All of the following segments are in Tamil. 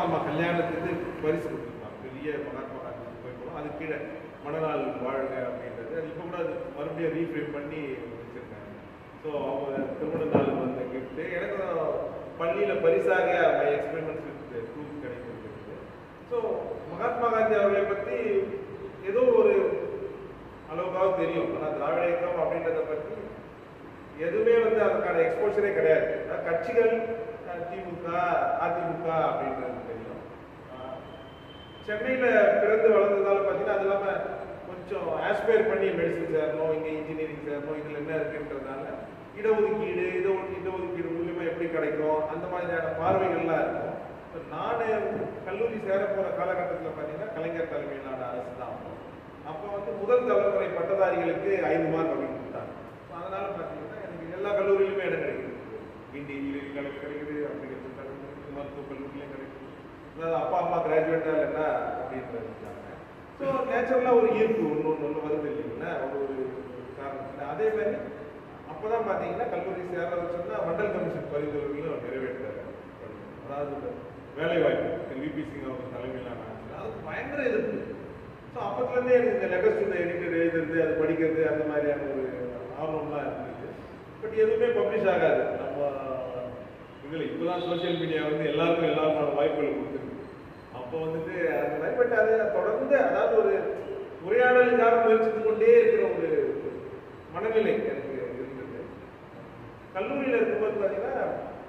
அம்மா கல்யாணத்துக்கு பரிசு கொடுத்துருந்தாங்க பெரிய மகாத்மா காந்தி போயிருக்கோம் அது கீழே மணநாள் வாழ்க அப்படின்றது அது இப்போ கூட அது மறுபடியும் ரீஃப்ரேம் பண்ணி வச்சிருக்காங்க ஸோ அவங்க திருமண நாளுக்கு வந்த கிஃப்ட் எனக்கு பள்ளியில் பரிசாக மை எக்ஸ்பெரிமெண்ட்ஸ் வித் ட்ரூத் கிடைக்கிறது ஸோ மகாத்மா காந்தி அவர்களை பற்றி ஏதோ ஒரு அளவுக்காவது தெரியும் ஆனால் திராவிட இயக்கம் அப்படின்றத பற்றி எதுவுமே வந்து அதுக்கான எக்ஸ்போஷரே கிடையாது அதாவது கட்சிகள் அஹ், திமுக அதிமுக அப்படின்றது தெரியும் அஹ், சென்னையில பிறந்து வளர்ந்ததால பார்த்தீங்கன்னா அது இல்லாம கொஞ்சம் ஆஸ்பயர் பண்ணி மெடிசன் சேரணும் இங்க இன்ஜினியரிங் சேரணும் இதுல என்ன இருக்குன்றதுனால இடஒதுக்கீடு இட இடஒதுக்கீடு மூலியமா எப்படி கிடைக்கும் அந்த மாதிரியான பார்வைகள்லாம் இருக்கும் இப்ப நானு கல்லூரி சேர போற காலகட்டத்தில் பார்த்தீங்கன்னா கலைஞர் தலைமையிலான அரசு தான் அப்போ வந்து முதல் தலைமுறை பட்டதாரிகளுக்கு ஐந்து மார்க் அப்படின்னு கொடுத்தாங்க So அதனால பார்த்தீங்கன்னா எனக்கு எல்லா கல்லூரியிலுமே இடம் கிடைக்குது கிண்டி இன்ஜினியரிங் காலேஜ் கிடைக்குது அப்ளிகேஷன் கிடைக்குது மருத்துவ கல்லூரியிலையும் கிடைக்குது அதாவது அப்பா அம்மா கிராஜுவேட்டா இல்லைன்னா அப்படின்றது ஸோ நேச்சுரலாக ஒரு ஈர்ப்பு ஒன்று ஒன்று ஒன்று வருது இல்லைங்களா ஒரு ஒரு காரணத்தில் அதே மாதிரி அப்போ தான் பார்த்தீங்கன்னா கல்லூரி சேர வச்சோம்னா மண்டல் கமிஷன் பரிந்துரைகளும் நிறைவேற்றாரு அதாவது இந்த வேலைவாய்ப்பு விபி சிங் அவங்க தலைமையிலான ஆட்சி. அதுக்கு பயங்கர எதிர்ப்பு ஸோ அப்பத்துலேருந்தே எனக்கு இந்த லெட்டர்ஸ் இந்த எடிட்டர் எழுதுறது அது படிக்கிறது அந்த மாதிரியான ஒரு ஆர்வம்லாம் இருந்தது பட் எதுவுமே பப்ளிஷ் ஆகாது நம்ம இதில் இப்போதான் சோஷியல் மீடியா வந்து எல்லாருக்கும் எல்லாருமான வாய்ப்புகளை கொடுத்துருக்கு அப்போ வந்துட்டு அந்த மாதிரி பட் அது தொடர்ந்து அதாவது ஒரு உரையாடலுக்காக முயற்சித்து கொண்டே இருக்கிற ஒரு மனநிலை எனக்கு இருந்தது கல்லூரியில் இருக்கும்போது பார்த்தீங்கன்னா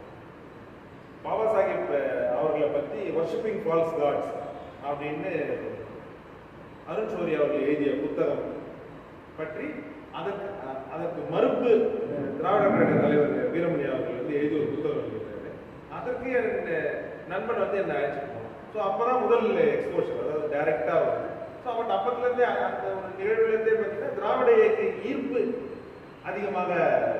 பாபா சாஹிப் அவர்களை பற்றி வர்ஷிப்பிங் ஃபால்ஸ் காட்ஸ் அப்படின்னு அருண் சௌரி அவர்கள் எழுதிய புத்தகம் பற்றி அதற்கு அ- அதற்கு மறுப்பு அஹ், திராவிட கழக தலைவர் வீரமணி அவர்கள் வந்து எழுதி ஒரு புத்தகம் எழுதியிருக்காரு அதற்கு என் நண்பன் வந்து என்னை அழைச்சிட்டு போனான் ஸோ அப்பதான் முதல் எக்ஸ்போஷர் அதாவது டைரக்டா வருது ஸோ அவன் அப்பத்துலேருந்தே அந்த ஒரு நிகழ்வுலேருந்தே பார்த்தீங்கன்னா திராவிட இயக்க ஈர்ப்பு அதிகமாக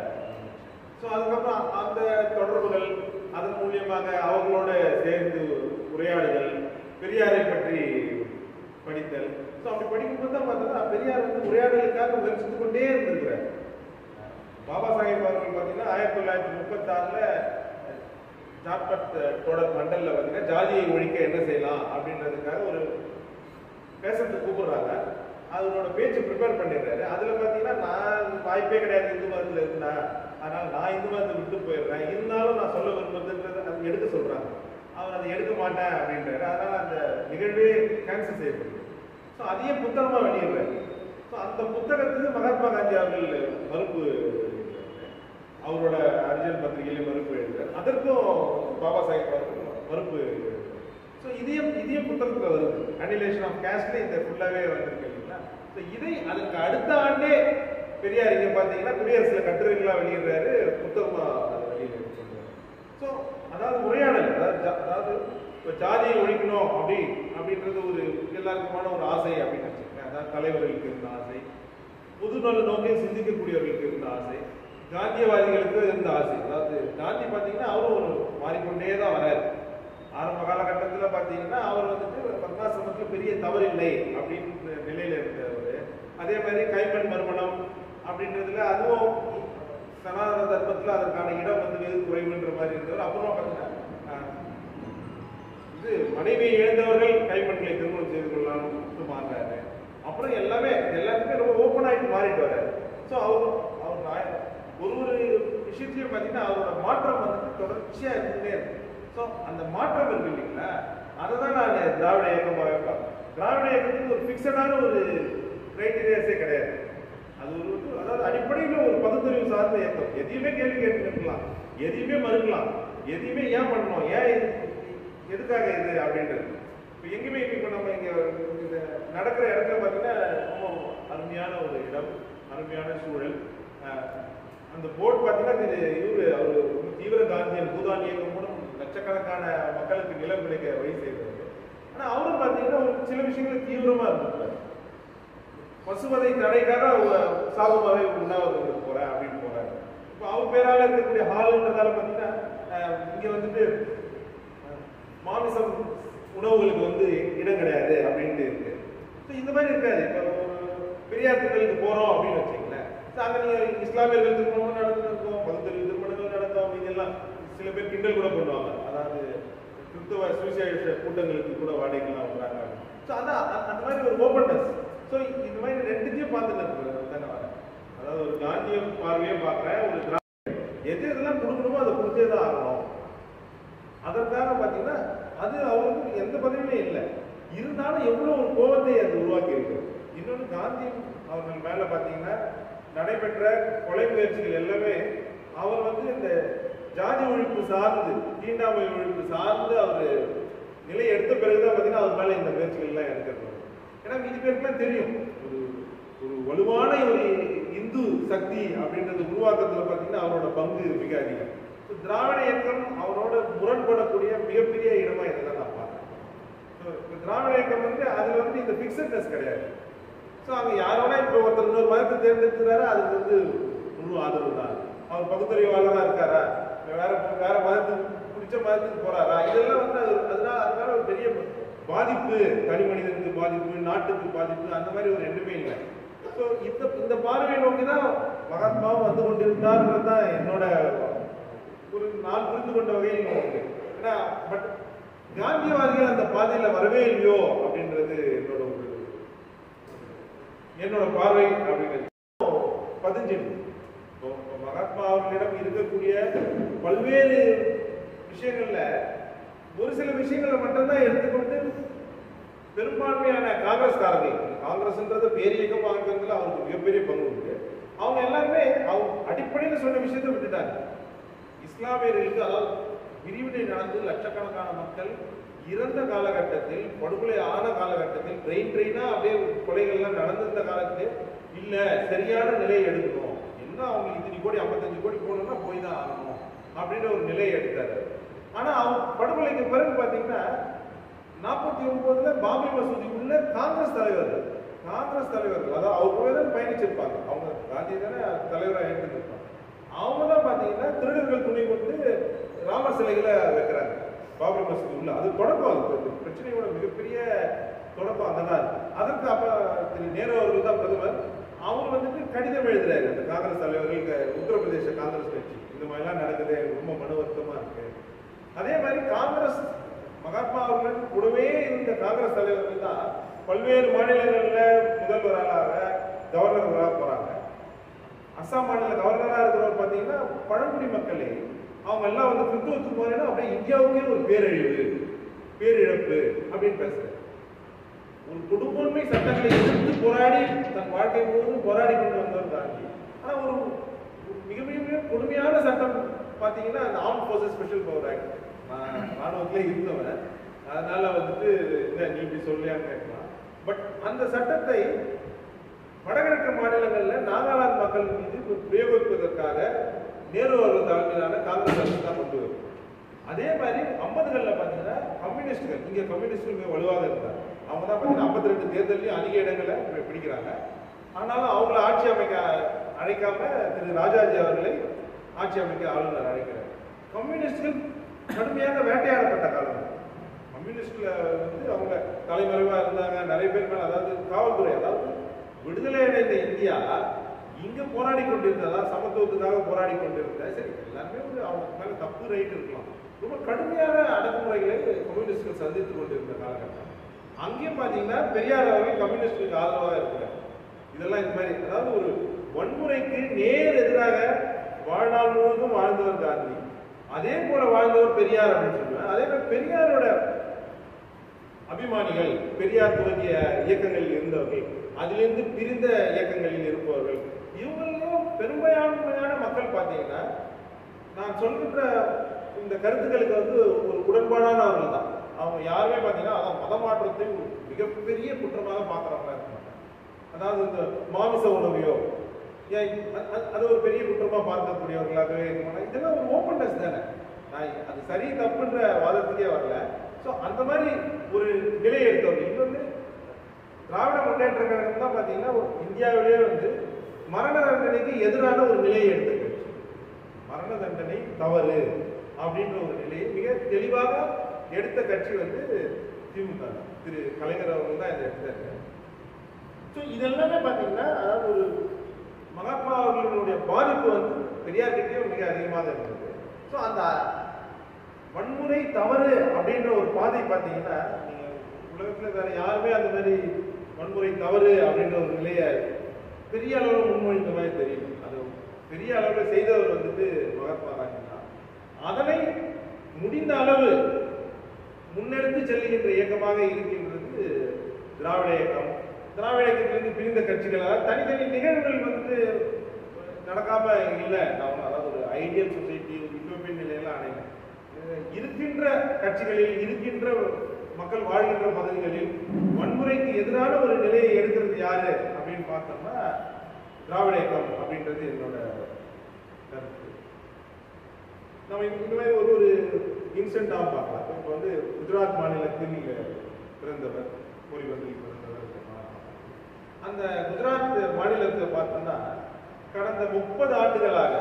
ஸோ அதுக்கப்புறம் அந்த தொடர்புகள் அதன் மூலியமாக அவர்களோட சேர்ந்து உரையாடுதல் பெரியாரை பற்றி படித்தல் ஸோ அப்படி படிக்கும்போது தான் பார்த்தீங்கன்னா பெரியார் வந்து உரையாடலுக்காக முயற்சித்து கொண்டே இருந்திருக்கிறார் பாபா சாஹேப் அவர்கள் பார்த்தீங்கன்னா ஆயிரத்தி தொள்ளாயிரத்தி முப்பத்தாறுல ஜாட்பட் தொடர் மண்டலில் பார்த்தீங்கன்னா ஜாதியை ஒழிக்க என்ன செய்யலாம் அப்படின்றதுக்காக ஒரு பேசுறதுக்கு கூப்பிடுறாங்க அதனோட பேச்சு ப்ரிப்பேர் பண்ணிடுறாரு அதுல பாத்தீங்கன்னா நான் வாய்ப்பே கிடையாது இந்து மதத்துல இருந்தா அதனால நான் இந்து மதத்தை விட்டு போயிடுறேன் இருந்தாலும் நான் சொல்ல விரும்புறதுன்றதை அது எடுக்க சொல்றாங்க அவர் அதை எடுக்க மாட்டேன் அப்படின்றாரு அதனால அந்த நிகழ்வே கேன்சல் செய்யப்படுது ஸோ அதையே புத்தகமா வெளியிடுறாரு ஸோ அந்த புத்தகத்துக்கு மகாத்மா காந்தி அவர்கள் மறுப்பு எழுதுறாரு. அவரோட அர்ஜுன் பத்திரிகையிலே மறுப்பு எழுதுறாரு அதற்கும் பாபா சாஹேப் அவர்கள் மறுப்பு எழுதுறாரு ஸோ இதையும் இதையும் புத்தகத்தில் வருது அனிலேஷன் ஆஃப் கேஸ்ட்ல இந்த ஃபுல்லாகவே வந்திருக்கு இல்லைங்களா ஸோ இதை அதற்கு அடுத்த ஆண்டே பெரியார் இங்கே பார்த்தீங்கன்னா குடியரசுல கட்டுரைகளாக வெளியிடுறாரு புத்தகமாக அதை வெளியிடுறாரு ஸோ அதாவது உரையாடல் அதாவது ஜா- அதாவது இப்போ ஜாதியை ஒழிக்கணும் அப்படி அப்படின்றது ஒரு எல்லாருக்குமான ஒரு ஆசை அப்படின்னு வச்சுக்கோங்க அதாவது தலைவர்களுக்கு இருந்த ஆசை பொதுநல நோக்கில் சிந்திக்கக்கூடியவர்களுக்கு இருந்த ஆசை காந்தியவாதிகளுக்கு இருந்த ஆசை அதாவது காந்தி பார்த்தீங்கன்னா அவரும் ஒரு மாறிக்கொண்டே தான் வராரு ஆரம்ப காலகட்டத்தில் பார்த்தீங்கன்னா அவர் வந்துட்டு வர்ணாசிரமத்தில் பெரிய தவறு இல்லை அப்படின்ற நிலையில இருந்தவர் அதே மாதிரி கைமண் மறுமணம் அப்படின்றதுல அதுவும் சனாதன தர்மத்தில் அதற்கான இடம் வந்து வெகு குறைவுன்ற மாதிரி இருந்தவர் அப்புறம் பார்த்தீங்கன்னா ஆஹ், இது மனைவியை இழந்தவர்கள் கைமண்களை திருமணம் செய்து கொள்ளலாம்னு மாறுறாரு அப்புறம் எல்லாமே எல்லாத்துக்குமே ரொம்ப ஓப்பன் ஆகிட்டு மாறிட்டு வர்றாரு ஸோ அவர் அவர் நான் ஒரு ஒரு விஷயத்தையும் பார்த்தீங்கன்னா அவரோட மாற்றம் வந்துட்டு தொடர்ச்சியாக இருந்துகிட்டே இருக்கு ஸோ அந்த மாற்றம் இருக்கு இல்லைங்களா அதை தான் நான் திராவிட இயக்கமாக பார்ப்பேன் திராவிட இயக்கத்துக்கு ஒரு ஃபிக்ஸடான ஒரு கிரைட்டீரியாஸே கிடையாது அது ஒரு வந்து அதாவது அடிப்படையில் ஒரு பகுத்தறிவு சார்ந்த இயக்கம் எதையுமே கேள்வி கேட்டுக்கலாம் எதையுமே மறுக்கலாம் எதையுமே ஏன் பண்ணணும் ஏன் இது எதுக்காக இது அப்படின்றது இப்போ எங்கேயுமே இப்போ நம்ம இங்கே இந்த நடக்கிற இடத்துல பார்த்தீங்கன்னா ரொம்ப அருமையான ஒரு இடம் அருமையான சூழல் அஹ், அந்த போர்டு பார்த்தீங்கன்னா இது இவரு அவர் ரொம்ப தீவிர காந்தியன் பூதான் இயக்கம் மூலம் லட்சக்கணக்கான மக்களுக்கு நிலம் கிடைக்க வழி செய்தார் ஆனால் அவரும் பார்த்தீங்கன்னா ஒரு சில விஷயங்கள் தீவிரமாக இருந்திருக்காரு பசுவதை தடைக்காக அவ- சாகுமாவை உண்ணாவிரதம் போறேன் அப்படின்னு போறாரு இப்போ அவர் பேரால இருக்கக்கூடிய ஹால்ன்றதால பார்த்தீங்கன்னா அஹ், இங்க வந்துட்டு அஹ், மாமிசம் உணவுகளுக்கு வந்து இடம் கிடையாது அப்படின்ட்டு இருக்கு ஸோ இந்த மாதிரி இருக்காது இப்போ ஒரு பெரியார் திட்டலுக்கு போறோம் அப்படின்னு வச்சுங்களேன் ஸோ அங்கே நீங்க இஸ்லாமியர்கள் திருமணம் நடந்துருக்கோம் பகுத்தறிவு திருமணங்கள் நடக்கும் இதெல்லாம் சில பேர் கிண்டல் கூட பண்ணுவாங்க அதாவது கிறிஸ்தவ சுவிசேஷ கூட்டங்களுக்கு கூட வாடகைக்கெல்லாம் வர்றாங்க ஸோ அதான் அந்த- அந்த மாதிரி ஒரு ஓப்பன்னஸ் ஸோ இந்த மாதிரி ரெண்டுத்தையும் பார்த்துட்டு இருக்கு தானே வரேன் அதாவது ஒரு காந்திய பார்வையே பார்க்குறேன் ஒரு திராவிட எது எதெல்லாம் கொடுக்கணுமோ அதை கொடுத்தே தான் ஆகணும் அதற்காக பார்த்தீங்கன்னா அது அவருக்கு எந்த பதவியுமே இல்லை இருந்தாலும் எவ்வளோ ஒரு கோபத்தை அது உருவாக்கி இருக்கு இன்னொன்று காந்தி அவர்கள் மேலே பார்த்தீங்கன்னா நடைபெற்ற கொலை முயற்சிகள் எல்லாமே அவர் வந்து இந்த ஜாதி ஒழிப்பு சார்ந்து தீண்டாமை ஒழிப்பு சார்ந்து அவர் நிலை எடுத்த பிறகுதான் பார்த்தீங்கன்னா அவர் மேலே இந்த முயற்சிகள் எல்லாம் எடுக்கிறது ஏன்னா மீதி பேருக்குலாம் தெரியும் ஒரு ஒரு வலுவான ஒரு இந்து சக்தி அப்படின்றது உருவாக்கத்துல பார்த்தீங்கன்னா அவரோட பங்கு மிக அதிகம் So, திராவிட இயக்கம் அவரோட முரண்படக்கூடிய மிகப்பெரிய இடமா இதை நான் பார்க்கிறேன் So, இந்த திராவிட இயக்கம் வந்து அதுல வந்து இந்த பிக்சட்னஸ் கிடையாது ஸோ அங்க யாரோட இப்போ ஒருத்தர் இன்னொரு மதத்தை தேர்ந்தெடுக்கிறாரு அதுக்கு வந்து முழு ஆதரவு தான் அவர் பகுத்தறிவாளராக இருக்காரா இல்ல வேற வேற மதத்துக்கு பிடிச்ச மதத்துக்கு போறாரா இதெல்லாம் வந்து அது அதனால அதனால ஒரு பெரிய பாதிப்பு தனி மனிதனுக்கு பாதிப்பு நாட்டுக்கு பாதிப்பு அந்த மாதிரி ஒரு எண்ணமே இல்லை ஸோ இந்த இந்த பார்வையை நோக்கி தான் மகாத்மாவும் வந்து கொண்டிருந்தார்ன்றது தான் என்னோட ஒரு நான் புரிந்து கொண்ட வகையில் இருக்கு ஏன்னா பட் காந்தியவாதிகள் அந்த பாதையில வரவே இல்லையோ அப்படின்றது என்னோட ஒரு என்னோட பார்வை அப்படிங்கிறது பதிஞ்சிருக்கு இப்போ மகாத்மா அவர்களிடம் இருக்கக்கூடிய பல்வேறு விஷயங்கள்ல ஒரு சில விஷயங்களை மட்டும்தான் எடுத்துக்கொண்டு பெரும்பான்மையான காங்கிரஸ்காரர்கள் காங்கிரஸ்ன்றது பேரியக்கம் ஆகிறதுல அவருக்கு மிகப்பெரிய பங்கு உண்டு அவங்க எல்லாருமே அவங்க அடிப்படையில் சொன்ன விஷயத்தை விட்டுட்டாங்க இஸ்லாமியர்களுக்கு அதாவது விரிவினை நடந்து லட்சக்கணக்கான மக்கள் இறந்த காலகட்டத்தில் படுகொலை ஆன காலகட்டத்தில் ட்ரெயின் ட்ரெயினா அப்படியே கொலைகள்லாம் நடந்திருந்த காலத்தில் இல்ல சரியான நிலையை எடுக்கணும் என்ன அவங்க இத்தனை கோடி ஐம்பத்தஞ்சு கோடி போகணும்னா போய் தான் ஆகணும் அப்படின்ற ஒரு நிலையை எடுத்தாரு ஆனா அவங்க படுகொலைக்கு பிறகு பாத்தீங்கன்னா நாற்பத்தி ஒன்பதுல பாபரி மசூதிக்குள்ள காங்கிரஸ் தலைவர்கள் காங்கிரஸ் தலைவர்கள் அதாவது அவர் கூட தான் பயணிச்சிருப்பாங்க அவங்க காந்தி தானே தலைவராக இருந்திருப்பாங்க அவங்க தான் பாத்தீங்கன்னா திருடர்கள் துணை கொண்டு ராமர் சிலைகளை வைக்கிறாங்க பாபரி மசூதி உள்ள அது தொடக்கம் அது இந்த பிரச்சனையோட மிகப்பெரிய தொடக்கம் அங்கதான் இருக்கு அதற்கு அப்ப திரு நேரு அவர்கள் தான் பிரதமர் அவர் வந்துட்டு கடிதம் எழுதுறாரு அந்த காங்கிரஸ் தலைவர்கள் இங்க உத்தரப்பிரதேச காங்கிரஸ் கட்சி இந்த மாதிரிலாம் நடக்குது எனக்கு ரொம்ப மன வருத்தமா இருக்கு அதே மாதிரி காங்கிரஸ் மகாத்மா அவர்கள் கூடவே இருந்த காங்கிரஸ் தலைவர்கள் தான் பல்வேறு மாநிலங்கள்ல முதல்வராக கவர்னர்களாக போறாங்க அஸ்ஸாம் மாநில கவர்னராக இருக்கிறவர் பார்த்தீங்கன்னா பழங்குடி மக்களே அவங்க எல்லாம் வந்து கிறிஸ்துவத்துக்கு போறேன்னா அப்படியே இந்தியாவுக்கே ஒரு பேரழிவு பேரிழப்பு அப்படின்னு பேசுறாரு ஒரு குடும்பன்மை சட்டங்களை எதிர்த்து போராடி தன் வாழ்க்கை முழுவதும் போராடி கொண்டு வந்தவர் காந்தி ஆனா ஒரு ஒரு மிக மிக மிக கொடுமையான சட்டம் பார்த்தீங்கன்னா அந்த arm forces special power act நான் ராணுவத்திலே இருந்தவன் அதனால வந்துட்டு என்ன நீ இப்படி சொல்லியான்னு கேட்கலாம் பட் அந்த சட்டத்தை வடகிழக்கு மாநிலங்கள்ல நாகாலாந்து மக்கள் மீது பிரயோகிப்பதற்காக நேரு அவர்கள் தலைமையிலான காங்கிரஸ் அரசு தான் கொண்டு வரும் அதே மாதிரி ஐம்பதுகளில் பார்த்தீங்கன்னா கம்யூனிஸ்டுகள் இங்கே கம்யூனிஸ்டுகள் மிக வலுவாக இருந்தாங்க அவங்க தான் பார்த்தீங்கன்னா ஐம்பத்தி ரெண்டு தேர்தலையும் அதிக இடங்களை பி- பிடிக்கிறாங்க ஆனாலும் அவங்கள ஆட்சி அமைக்க அழைக்காம திரு ராஜாஜி அவர்களை ஆட்சி அமைக்க ஆளுநர் அழைக்கிறார் கம்யூனிஸ்டுகள் கடுமையாக வேட்டையாடப்பட்ட காலம் கம்யூனிஸ்ட்ல வந்து அவங்க தலைமறைவா இருந்தாங்க நிறைய பேர் மேல அதாவது காவல்துறை அதாவது விடுதலை அடைந்த இந்தியா இங்க போராடி கொண்டிருந்ததா சமத்துவத்துக்காக போராடி கொண்டிருந்த சரி எல்லாருமே ஒரு அவங்க மேல தப்பு ரைட் இருக்கலாம் ரொம்ப கடுமையான அடக்குமுறைகளை கம்யூனிஸ்ட்கள் சந்தித்து கொண்டிருந்த காலகட்டம் அங்கேயும் பாத்தீங்கன்னா பெரியார் அவர்கள் கம்யூனிஸ்டுக்கு ஆதரவாக இருக்கிறார் இதெல்லாம் இந்த மாதிரி அதாவது ஒரு வன்முறைக்கு நேர் எதிராக வாழ்நாள் முழுவதும் வாழ்ந்தவர் காந்தி அதே போல வாழ்ந்தவர் பெரியார் அப்படின்னு சொல்லுவேன் அதே மாதிரி பெரியாரோட அபிமானிகள் பெரியார் துவங்கிய இயக்கங்களில் இருந்தவர்கள் அதிலிருந்து பிரிந்த இயக்கங்களில் இருப்பவர்கள் இவங்களும் பெரும்பான்மையான மக்கள் பார்த்தீங்கன்னா நான் சொல்கின்ற இந்த கருத்துக்களுக்கு வந்து ஒரு உடன்பாடானவர்கள் தான் அவங்க யாருமே பார்த்தீங்கன்னா அதான் மத மாற்றத்தை ஒரு மிகப்பெரிய குற்றமாக பார்க்குறவங்களா இருக்க மாட்டாங்க அதாவது இந்த மாமிச உணவையோ ஏன் அது- அது- அது ஒரு பெரிய குற்றமா பார்க்கக்கூடியவர்களாகவே இருக்க மாட்டாங்க இதெல்லாம் ஒரு ஓப்பன்னஸ் தானே நான் அது சரி தப்புன்ற வாதத்துக்கே வரல ஸோ அந்த மாதிரி ஒரு நிலையை எடுத்தவர்கள் இன்னொன்று திராவிட முன்னேற்ற கழகம் தான் பார்த்தீங்கன்னா ஒரு இந்தியாவிலேயே வந்து மரண தண்டனைக்கு எதிரான ஒரு நிலையை எடுத்த கட்சி மரண தண்டனை தவறு அப்படின்ற ஒரு நிலையை மிக தெளிவாக எடுத்த கட்சி வந்து திமுக தான். திரு கலைஞர் அவர்கள் தான் இதை எடுத்தாரு ஸோ இதெல்லாமே பார்த்தீங்கன்னா அதாவது ஒரு மகாத்மா அவர்களுடைய பாதிப்பு வந்து பெரியார் கிட்டேயும் மிக அதிகமாக இருந்தது ஸோ அந்த வன்முறை தவறு அப்படின்ற ஒரு பாதை பார்த்தீங்கன்னா நீங்க உலகத்துல வேற யாருமே அந்த மாதிரி வன்முறை தவறு அப்படின்ற ஒரு நிலையை பெரிய அளவில் முன்மொழிந்த மாதிரி தெரியும் அது பெரிய அளவில் செய்தவர் வந்துட்டு மகாத்மா காந்தி தான் அதனை முடிந்த அளவு முன்னெடுத்து செல்லுகின்ற இயக்கமாக இருக்கின்றது திராவிட இயக்கம் திராவிட இயக்கத்திலிருந்து பிரிந்த கட்சிகள் அதாவது தனித்தனி நிகழ்வுகள் வந்து நடக்காம இல்லை நான் அதாவது ஒரு ஐடியல் சொசைட்டி ஒரு யூரோப்பியன் நிலையெல்லாம் அடையல அஹ் இருக்கின்ற கட்சிகளில் இருக்கின்ற மக்கள் வாழ்கின்ற பகுதிகளில் வன்முறைக்கு எதிரான ஒரு நிலையை எடுக்கிறது யாரு அப்படின்னு பார்த்தோம்னா திராவிட இயக்கம் அப்படின்றது என்னோட கருத்து நம்ம இந்த இந்த மாதிரி ஒரு ஒரு இன்சிடென்ட்டாக பார்க்கலாம் இப்போ வந்து குஜராத் மாநிலத்தில் பிறந்தவர் போரிவந்தில் பிறந்தவர் அந்த குஜராத் மாநிலத்தை பார்த்தோம்னா கடந்த முப்பது ஆண்டுகளாக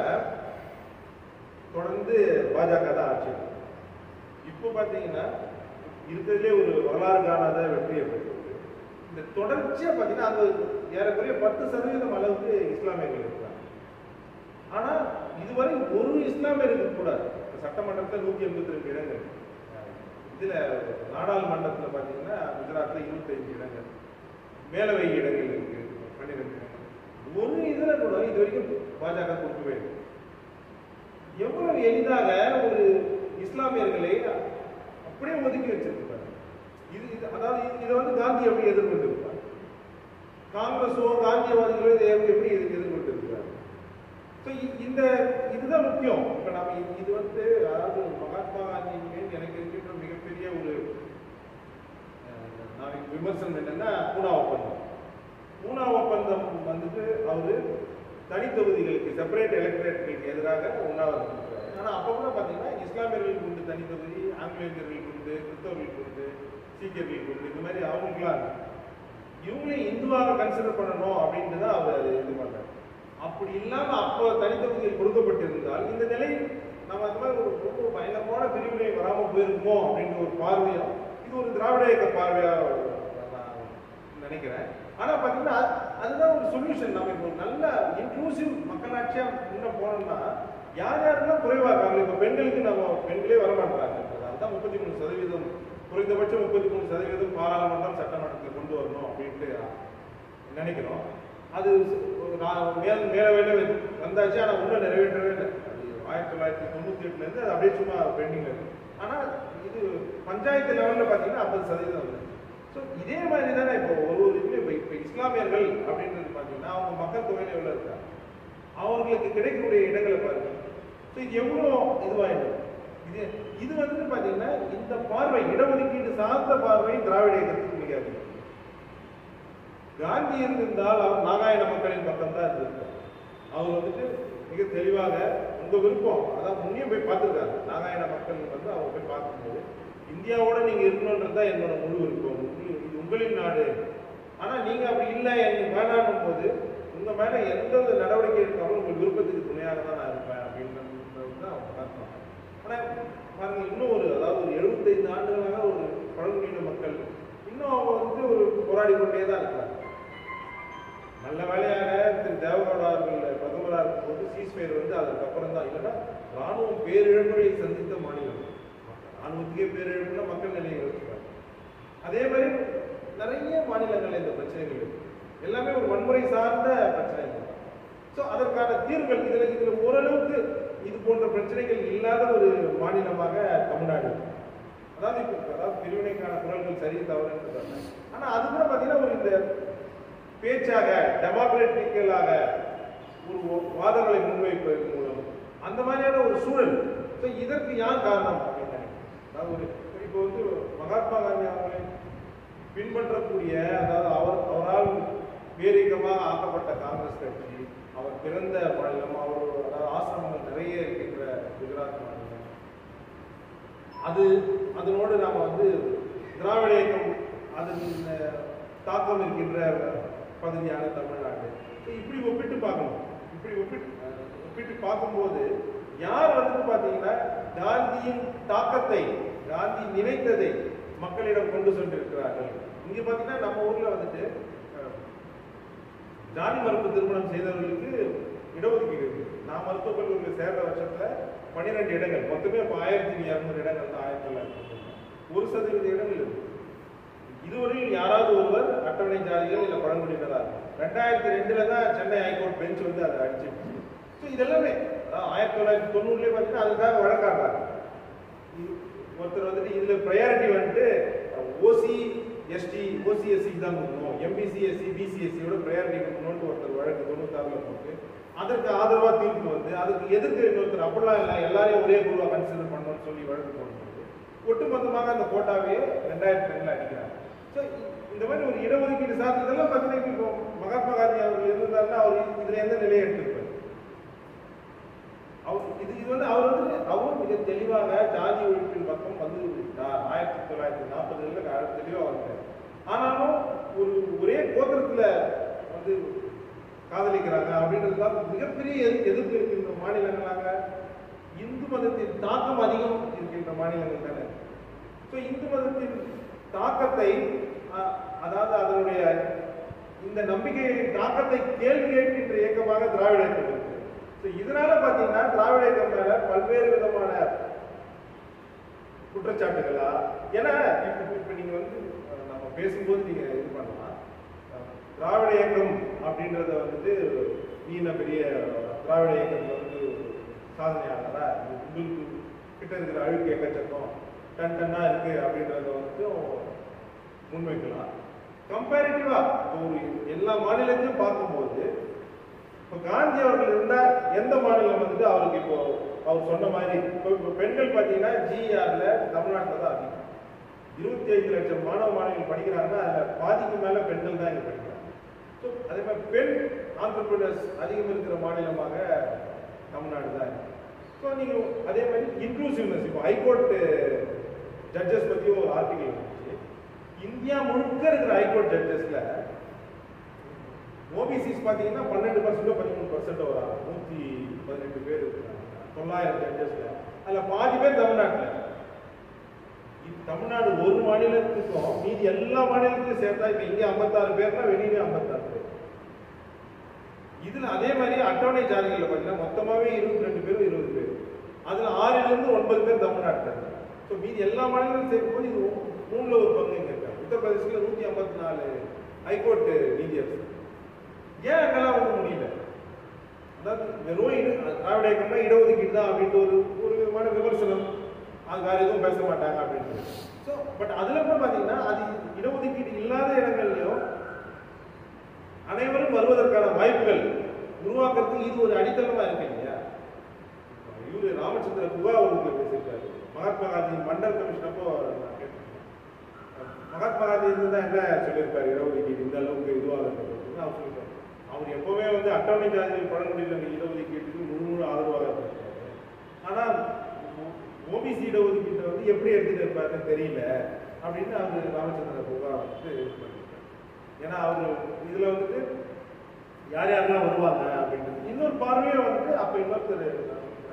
தொடர்ந்து பாஜக தான் ஆட்சி இருக்கு. இப்போ பார்த்தீங்கன்னா இருக்கிறதுலே ஒரு வரலாறு காணாத வெற்றியை பெற்றது இந்த தொடர்ச்சியா பார்த்தீங்கன்னா அது ஏறக்குறைய பத்து சதவீதம் அளவுக்கு இஸ்லாமியர்கள் இருக்கிறாங்க ஆனா இதுவரை ஒரு இஸ்லாமியருக்கு கூட சட்டமன்றத்தில் நூத்தி எண்பத்தி ரெண்டு இடங்கள் இதுல நாடாளுமன்றத்தில் பார்த்தீங்கன்னா குஜராத்ல இருபத்தைந்து இடங்கள் மேலவை இடங்கள் இருக்கு பன்னிரெண்டு இடங்கள் ஒரு இதுல கூட இது வரைக்கும் பாஜக கொடுக்கவே இல்லை எவ்வளவு எளிதாக ஒரு இஸ்லாமியர்களை அப்படியே ஒதுக்கி வச்சிருக்காரு இது இது- அதாவது இது- இதை வந்து காந்தி எப்படி எதிர்கொண்டிருப்பார் காங்கிரஸோ காந்தியவாதிகளோ இதை எப்படி எப்படி எதிர்- எதிர்கொண்டிருக்கிறார் ஸோ இந்த இதுதான் முக்கியம் இப்போ நம்ம இது- இது வந்து அதாவது மகாத்மா காந்தி மேல் எனக்கு இருக்கின்ற மிகப்பெரிய ஒரு அஹ், நாளைக்கு விமர்சனம் என்னன்னா பூனா ஒப்பந்தம் பூனா ஒப்பந்தம் வந்துட்டு அவரு தனி தொகுதிகளுக்கு செப்பரேட் எலக்ட்ரேட்டுகளுக்கு எதிராக உண்ணாவிரதம் இருக்கிறாரு ஆனால் அப்போ கூட பார்த்தீங்கன்னா இஸ்லாமியர்களுக்கு உண்டு தனி தொகுதி ஆங்கிலேயர்களுக்கு உண்டு கிறிஸ்தவர்களுக்கு உண்டு சீக்கியர்களுக்கு உண்டு இந்த மாதிரி அவங்களுக்குலாம் இருக்கு இவங்களையும் இந்துவாக கன்சிடர் பண்ணணும் அப்படின்ட்டு தான் அவர் அதை இது பண்ணார் அப்படி இல்லாம அப்போ தனித்தொகுதியில் கொடுக்கப்பட்டிருந்தால் இந்த நிலை நம்ம அந்த மாதிரி ஒரு ரொம்ப பயங்கரமான பிரிவினை வராம போயிருக்குமோ அப்படின்ற ஒரு பார்வையும் இது ஒரு திராவிட இயக்க பார்வையா நான் நினைக்கிறேன் ஆனா பாத்தீங்கன்னா அது- அதுதான் ஒரு சொல்யூஷன் நம்ம இப்போ ஒரு நல்ல இன்க்ளூசிவ் மக்களாட்சியா முன்ன போனோம்னா யார் யாரெல்லாம் குறைவா இருக்காங்க இப்போ பெண்களுக்கு நம்ம பெண்களே வர மாட்டாங்க அதுதான் முப்பத்தி மூணு சதவீதம் குறைந்தபட்சம் முப்பத்தி மூணு சதவீதம் பாராளுமன்றம் சட்டமன்றத்தில் கொண்டு வரணும் அப்படின்ட்டு நினைக்கிறோம் அது ஒரு நான் மேல் மேல வேலை வந்தாச்சு ஆனால் இன்னும் நிறைவேற்றவே இல்லை அது ஆயிரத்தி தொள்ளாயிரத்தி தொண்ணூத்தி எட்டுல இருந்து அது அப்படியே சும்மா பெண்டிங்ல இருக்கு ஆனால் இது பஞ்சாயத்து லெவலில் பார்த்தீங்கன்னா ஐம்பது சதவீதம் வருது ஸோ இதே மாதிரி தானே இப்போ ஒரு ஒரு இதுலையும் இப்போ இப்போ இஸ்லாமியர்கள் அப்படின்றது பார்த்தீங்கன்னா அவங்க மக்கள் தொகையில் எவ்வளோ இருக்காங்க அவங்களுக்கு கிடைக்கக்கூடிய இடங்களை பாருங்க ஸோ இது எவ்வளோ இதுவாயிடும் இது இது வந்து பார்த்தீங்கன்னா இந்த பார்வை இடஒதுக்கீடு சார்ந்த பார்வை திராவிட இயக்கத்துக்கு மிக அதிகம் காந்தி இருந்திருந்தால் அவர் நாகாயண மக்களின் பக்கம் தான் இருந்திருக்கார் அவர் வந்துட்டு மிக தெளிவாக உங்க விருப்பம் அதான் முன்னையும் போய் பார்த்துருக்காரு நாகாயண மக்கள் வந்து அவர் போய் பார்க்கும்போது இந்தியாவோட நீங்க இருக்கணுன்றது தான் என்னோட முழு விருப்பம் உங்க- இது உங்களின் நாடு ஆனா நீங்க அப்படி இல்லை எனக்கு வேணாம் போது உங்க மேல எந்த வித நடவடிக்கை எடுக்காமல் உங்கள் விருப்பத்துக்கு துணையாக தான் நான் இருப்பேன் அப்படின்றது தான் அவங்க பார்த்தாங்க ஆனா பாருங்க இன்னும் ஒரு அதாவது ஒரு எழுபத்தைந்து ஆண்டுகளாக ஒரு பழங்குடியின மக்கள் இன்னும் அவங்க வந்து ஒரு போராடி கொண்டே தான் இருக்கிறாங்க நல்ல வேலையாக திரு தேவகவுடா அவர்கள் பிரதமராக இருக்கும்போது சீஸ்ஃபயர் வந்து அதுக்கப்புறம் தான் இல்லைன்னா ராணுவம் பேரிழப்புகளை சந்தித்த மாநிலம் ராணுவத்துக்கே பேரிழப்புனா மக்கள் நிலையை யோசிப்பாங்க அதே மாதிரி நிறைய மாநிலங்கள்ல இந்த பிரச்சனைகள் இருக்கு எல்லாமே ஒரு வன்முறை சார்ந்த பிரச்சனைகள் ஸோ அதற்கான தீர்வுகள் இதில் இதில் ஓரளவுக்கு இது போன்ற பிரச்சனைகள் இல்லாத ஒரு மாநிலமாக தமிழ்நாடு இருக்கு. அதாவது இப்போ அதாவது பிரிவினைக்கான குரல்கள் சரி தவறுன்றது ஆனால் அது கூட பார்த்தீங்கன்னா ஒரு இந்த பேச்சாக டெமோக்ராட்டிக்கலாக ஒரு வாதங்களை முன்வைப்பதன் மூலம் அந்த மாதிரியான ஒரு சூழல் ஸோ இதற்கு யார் காரணம் அப்படின்னு நினைக்கிறேன். அதாவது ஒரு இப்போ வந்து மகாத்மா காந்தி அவர்களை பின்பற்றக்கூடிய அதாவது அவர் அவரால் பேரீகமாக ஆக்கப்பட்ட காங்கிரஸ் கட்சி அவர் பிறந்த மாநிலம் அவர் அதாவது ஆசிரமங்கள் நிறைய இருக்கின்ற குஜராத் மாநிலம் அது அதனோடு நாம் வந்து திராவிட இயக்கம் அதன் அஹ், தாக்கம் இருக்கின்ற பகுதியான தமிழ்நாடு So, இப்படி ஒப்பிட்டு பார்க்கணும் இப்படி ஒப்பிட்டு அஹ், ஒப்பிட்டு பார்க்கும்போது யார் வந்து பார்த்தீங்கன்னா காந்தியின் தாக்கத்தை காந்தி நினைத்ததை மக்களிடம் கொண்டு சென்றிருக்கிறார்கள் இங்க பார்த்தீங்கன்னா நம்ம ஊர்ல வந்துட்டு அஹ், ஜாதி மறுப்பு திருமணம் செய்தவர்களுக்கு இடஒதுக்கீடு இருக்கு நான் மருத்துவக் கல்லூரியில் சேர்ற வருஷத்துல பன்னிரெண்டு இடங்கள் மொத்தமே இப்போ ஆயிரத்தி இரநூறு இடங்கள் தான் ஆயிரத்தி தொள்ளாயிரத்தி ஒரு சதவீத இடங்கள் இருக்கு இதுவரையில் யாராவது ஒருவர் அட்டவணை ஜாதிகள் இல்லை பழங்குடியினரா இருக்கும் ரெண்டாயிரத்தி ரெண்டுல தான் சென்னை ஹைகோர்ட் பெஞ்ச் வந்து அதை அடிச்சிருச்சு ஸோ இதெல்லாமே அதாவது ஆயிரத்தி தொள்ளாயிரத்தி தொண்ணூறுலேயே பார்த்தீங்கன்னா அதுக்காக வழக்காடுறாங்க இது ஒருத்தர் வந்துட்டு இதுல ப்ரையாரிட்டி வந்துட்டு ஓசி எஸ்டி ஓசி எஸ்சிக்கு தான் கொடுக்கணும் எம்பிசி எஸ்சி பிசிஎஸ்சியோட ப்ரையாரிட்டி கொடுக்கணும்னு ஒருத்தர் வழக்கு தொண்ணூத்தாறுல போட்டு அதற்கு ஆதரவா தீர்ப்பு வந்து அதுக்கு எதிர்த்து இன்னொருத்தர் அப்படிலாம் இல்லை எல்லாரையும் ஒரே குழுவா கன்சிடர் பண்ணணும்னு சொல்லி வழக்கு போடும்போது ஒட்டுமொத்தமாக அந்த கோட்டாவையே ரெண்டாயிரத்தி ரெண்டுல அடிக்கிறாங்க ஸோ இந்த மாதிரி ஒரு இடஒதுக்கீடு சார்ந்ததெல்லாம் பார்த்தீங்கன்னா இப்போ மகாத்மா காந்தி அவர்கள் இருந்தாருன்னா அவர் இதுல எந்த நிலையை எடுத்திருப்பாரு அவர் இது இது வந்து அவர் வந்து அவர் மிக தெளிவாக ஜாதி ஒழிப்பின் பக்கம் வந்து விட்டார் ஆயிரத்தி தொள்ளாயிரத்தி நாற்பதுல தெளிவாக வந்தார் ஆனாலும் ஒரு ஒரே கோத்திரத்துல வந்து காதலிக்கிறாங்க அப்படின்றதுக்காக மிகப்பெரிய எதிர்ப்பு எதிர்ப்பு இருக்கின்ற மாநிலங்களாக இந்து மதத்தின் தாக்கம் அதிகம் இருக்கின்ற மாநிலங்கள் தானே ஸோ இந்து மதத்தின் தாக்கத்தை அஹ், அதாவது அதனுடைய இந்த நம்பிக்கையின் தாக்கத்தை கேள்வி கேட்கின்ற இயக்கமாக திராவிட இயக்கம் இருக்கு ஸோ இதனால பார்த்தீங்கன்னா திராவிட இயக்கம் மேல பல்வேறு விதமான குற்றச்சாட்டுகளா ஏன்னா இப்போ இப்போ நீங்க வந்து அஹ், நம்ம பேசும்போது நீங்க இது பண்ணலாம் அஹ், திராவிட இயக்கம் அப்படின்றத வந்துட்டு நீ என்ன பெரிய திராவிட இயக்கத்துல வந்து சாதனையாளரா இது உங்களுக்கு கிட்ட இருக்கிற அழுக்கு எக்கச்சக்கம் டன் டன்னா இருக்கு அப்படின்றத வந்துட்டு முன்வைக்கலாம் கம்பேரிட்டிவா ஒரு எல்லா மாநிலத்தையும் பார்க்கும்போது இப்போ காந்தி அவர்கள் இருந்தா எந்த மாநிலம் வந்துட்டு அவருக்கு இப்போ அவர் சொன்ன மாதிரி இப்போ இப்போ பெண்கள் பார்த்தீங்கன்னா ஜிஆர்ல தமிழ்நாட்டில் தான் அதிகம் இருபத்தி ஐந்து லட்சம் மாணவ மாணவிகள் படிக்கிறாங்கன்னா அதில் பாதிக்கு மேல பெண்கள் தான் இங்கே படிக்கிறாங்க ஸோ அதே மாதிரி பெண் ஆண்டர்பிரினர்ஸ் அதிகம் இருக்கிற மாநிலமாக தமிழ்நாடு தான் இருக்கு ஸோ நீங்கள் அதே மாதிரி இன்க்ளூசிவ்னஸ் இப்போ ஹைகோர்ட் ஜட்ஜஸ் பற்றியும் ஒரு ஆர்டிகல் இருந்துச்சு இந்தியா முழுக்க இருக்கிற ஹைகோர்ட் ஜட்ஜஸ்ல ஓபிசிஸ் பார்த்தீங்கன்னா பன்னெண்டு பர்சன்டோ பதிமூணு பர்சன்டோ வராங்க நூற்றி பதினெட்டு பேர் இருக்கிறாங்க தொள்ளாயிரம் ஜட்ஜஸ்ல அதில் பாதி பேர் தமிழ்நாட்டில் இது தமிழ்நாடு ஒரு மாநிலத்துக்கும் மீதி எல்லா மாநிலத்தையும் சேர்த்தா இப்போ இங்கே ஐம்பத்தாறு பேர்னா வெளியிலே ஐம்பத்தாறு பேர் இதுல அதே மாதிரி அட்டவணை ஜாதிகளில் பார்த்தீங்கன்னா மொத்தமாவே இருபத்தி ரெண்டு பேரும் இருபது பேர் அதுல ஆறுல இருந்து ஒன்பது பேர் தமிழ்நாட்டில் ஸோ மீதி எல்லா மாநிலங்களும் சேர்க்கும்போது இது மூணுல ஒரு பங்கு இங்க இருக்காங்க உத்தரப்பிரதேசில் நூத்தி ஐம்பத்தி நாலு ஹைகோர்ட் நீதியரசு ஏன் அங்கெல்லாம் வந்து முடியல அதாவது வெறும் இட திராவிட இயக்கம்னா இடஒதுக்கீடு தான் அப்படின்ட்டு ஒரு ஒரு விதமான விமர்சனம் அது வேற எதுவும் பேச மாட்டாங்க அப்படின்ட்டு ஸோ பட் அதுல கூட பார்த்தீங்கன்னா அது இடஒதுக்கீடு இல்லாத இடங்கள்லயும் அனைவரும் வருவதற்கான வாய்ப்புகள் உருவாக்குறதுக்கு இது ஒரு அடித்தளமா இருக்கு இல்லையா இவரு ராமச்சந்திர குகா அவர்கள் பேசியிருக்காரு மகாத்மா காந்தி மண்டல் கமிஷன் அப்போ நான் கேட்டிருக்கேன். மகாத்மா காந்தி இருந்து என்ன சொல்லியிருக்காரு இடஒதுக்கீடு இந்த அளவுக்கு இதுவாக இருக்கிறது அவர் சொல்லியிருக்காரு அவர் எப்பவுமே வந்து அட்டவணை ஜாதிகள் பழங்குடியினர் இடஒதுக்கீட்டுக்கு முழு முழு ஆதரவாக இருந்திருக்காரு ஆனால் ஓபிசி இடஒதுக்கீட்டை வந்து எப்படி எடுத்துட்டு இருப்பாருன்னு தெரியல அப்படின்னு அவர் ராமச்சந்திர குகா வந்து இது பண்ணியிருக்காரு ஏன்னா அவர் இதுல வந்துட்டு யார் யாரெல்லாம் வருவாங்க அப்படின்றது இன்னொரு பார்வையை வந்து அப்ப இன்னொருத்தர்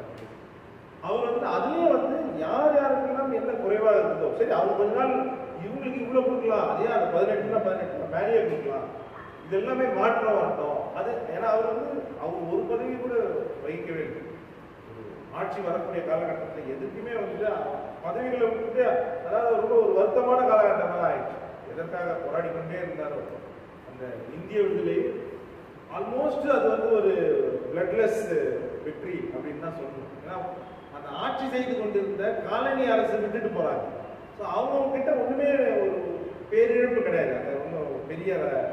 அவர் வந்து அதுலயே வந்து யார் யாருக்கெல்லாம் என்ன குறைவா இருந்ததோ சரி அவங்க கொஞ்ச நாள் இவங்களுக்கு இவ்வளவு கொடுக்கலாம் அதே அந்த பதினெட்டுனா பதினெட்டு மேலேயே கொடுக்கலாம் இது எல்லாமே மாற்றம் வரட்டும் அது ஏன்னா அவர் வந்து அவர் ஒரு பதவி கூட வகிக்கவே இல்லை ஒரு ஆட்சி வரக்கூடிய காலகட்டத்தில் எதுக்குமே வந்துட்டு பதவிகளை விட்டுட்டு அதாவது ரொம்ப ஒரு வருத்தமான காலகட்டமாக ஆயிடுச்சு எதற்காக போராடி கொண்டே இருந்தாரோ அந்த இந்திய விடுதலை ஆல்மோஸ்ட் அது வந்து ஒரு பிளட்லெஸ் வெற்றி அப்படின்னு தான் சொல்லணும் ஏன்னா அந்த ஆட்சி செய்து கொண்டிருந்த காலனி அரசு விட்டுட்டு போறாங்க ஸோ அவங்க கிட்ட ஒண்ணுமே ஒரு பேரிழப்பு கிடையாது அந்த ஒன்றும் பெரிய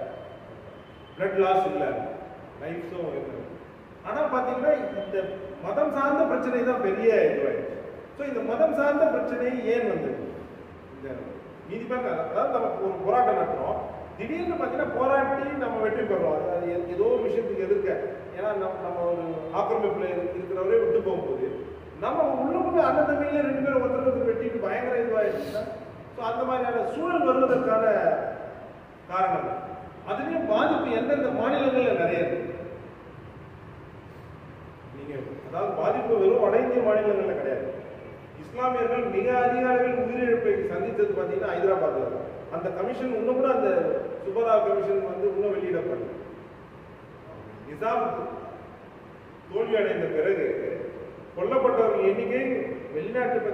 பிளட் லாஸ் இல்லை லைஃப்ஸும் இல்லை ஆனால் பார்த்தீங்கன்னா இந்த மதம் சார்ந்த பிரச்சனை தான் பெரிய இதுவாயிடுச்சு ஸோ இந்த மதம் சார்ந்த பிரச்சனை ஏன் வந்தது இந்த நீதிமன்ற அதாவது நம்ம ஒரு போராட்டம் நடத்துறோம் திடீர்னு பார்த்தீங்கன்னா போராட்டி நம்ம வெற்றி பெறுறோம் அது அது எ- ஏதோ ஒரு விஷயத்துக்கு எதிர்க்க ஏன்னா நம்ம நம்ம ஒரு ஆக்கிரமிப்புல இரு- இருக்கிறவரே விட்டு போகும்போது நம்ம உள்ளுக்குள்ள அண்ணன் தம்பியில ரெண்டு பேரும் ஒருத்தர் ஒருத்தர் வெட்டிட்டு பயங்கர இதுவாயிருச்சுன்னா ஸோ அந்த மாதிரியான சூழல் வருவதற்கான காரணம் அதுலயும் பாதிப்பு எந்தெந்த மாநிலங்கள்ல நிறைய இருக்கு நீங்க அதாவது பாதிப்பு வெறும் வட இந்திய மாநிலங்கள்ல கிடையாது இஸ்லாமியர்கள் மிக அதிக அளவில் உயிரிழப்பை சந்தித்தது பார்த்தீங்கன்னா ஹைதராபாத்ல தான். அந்த கமிஷன் இன்னும் கூட அந்த சுபரா கமிஷன் வந்து இன்னும் வெளியிடப்படல நிசாம் தோல்வி அடைந்த பிறகு கொல்லப்பட்டவர்கள் எண்ணிக்கை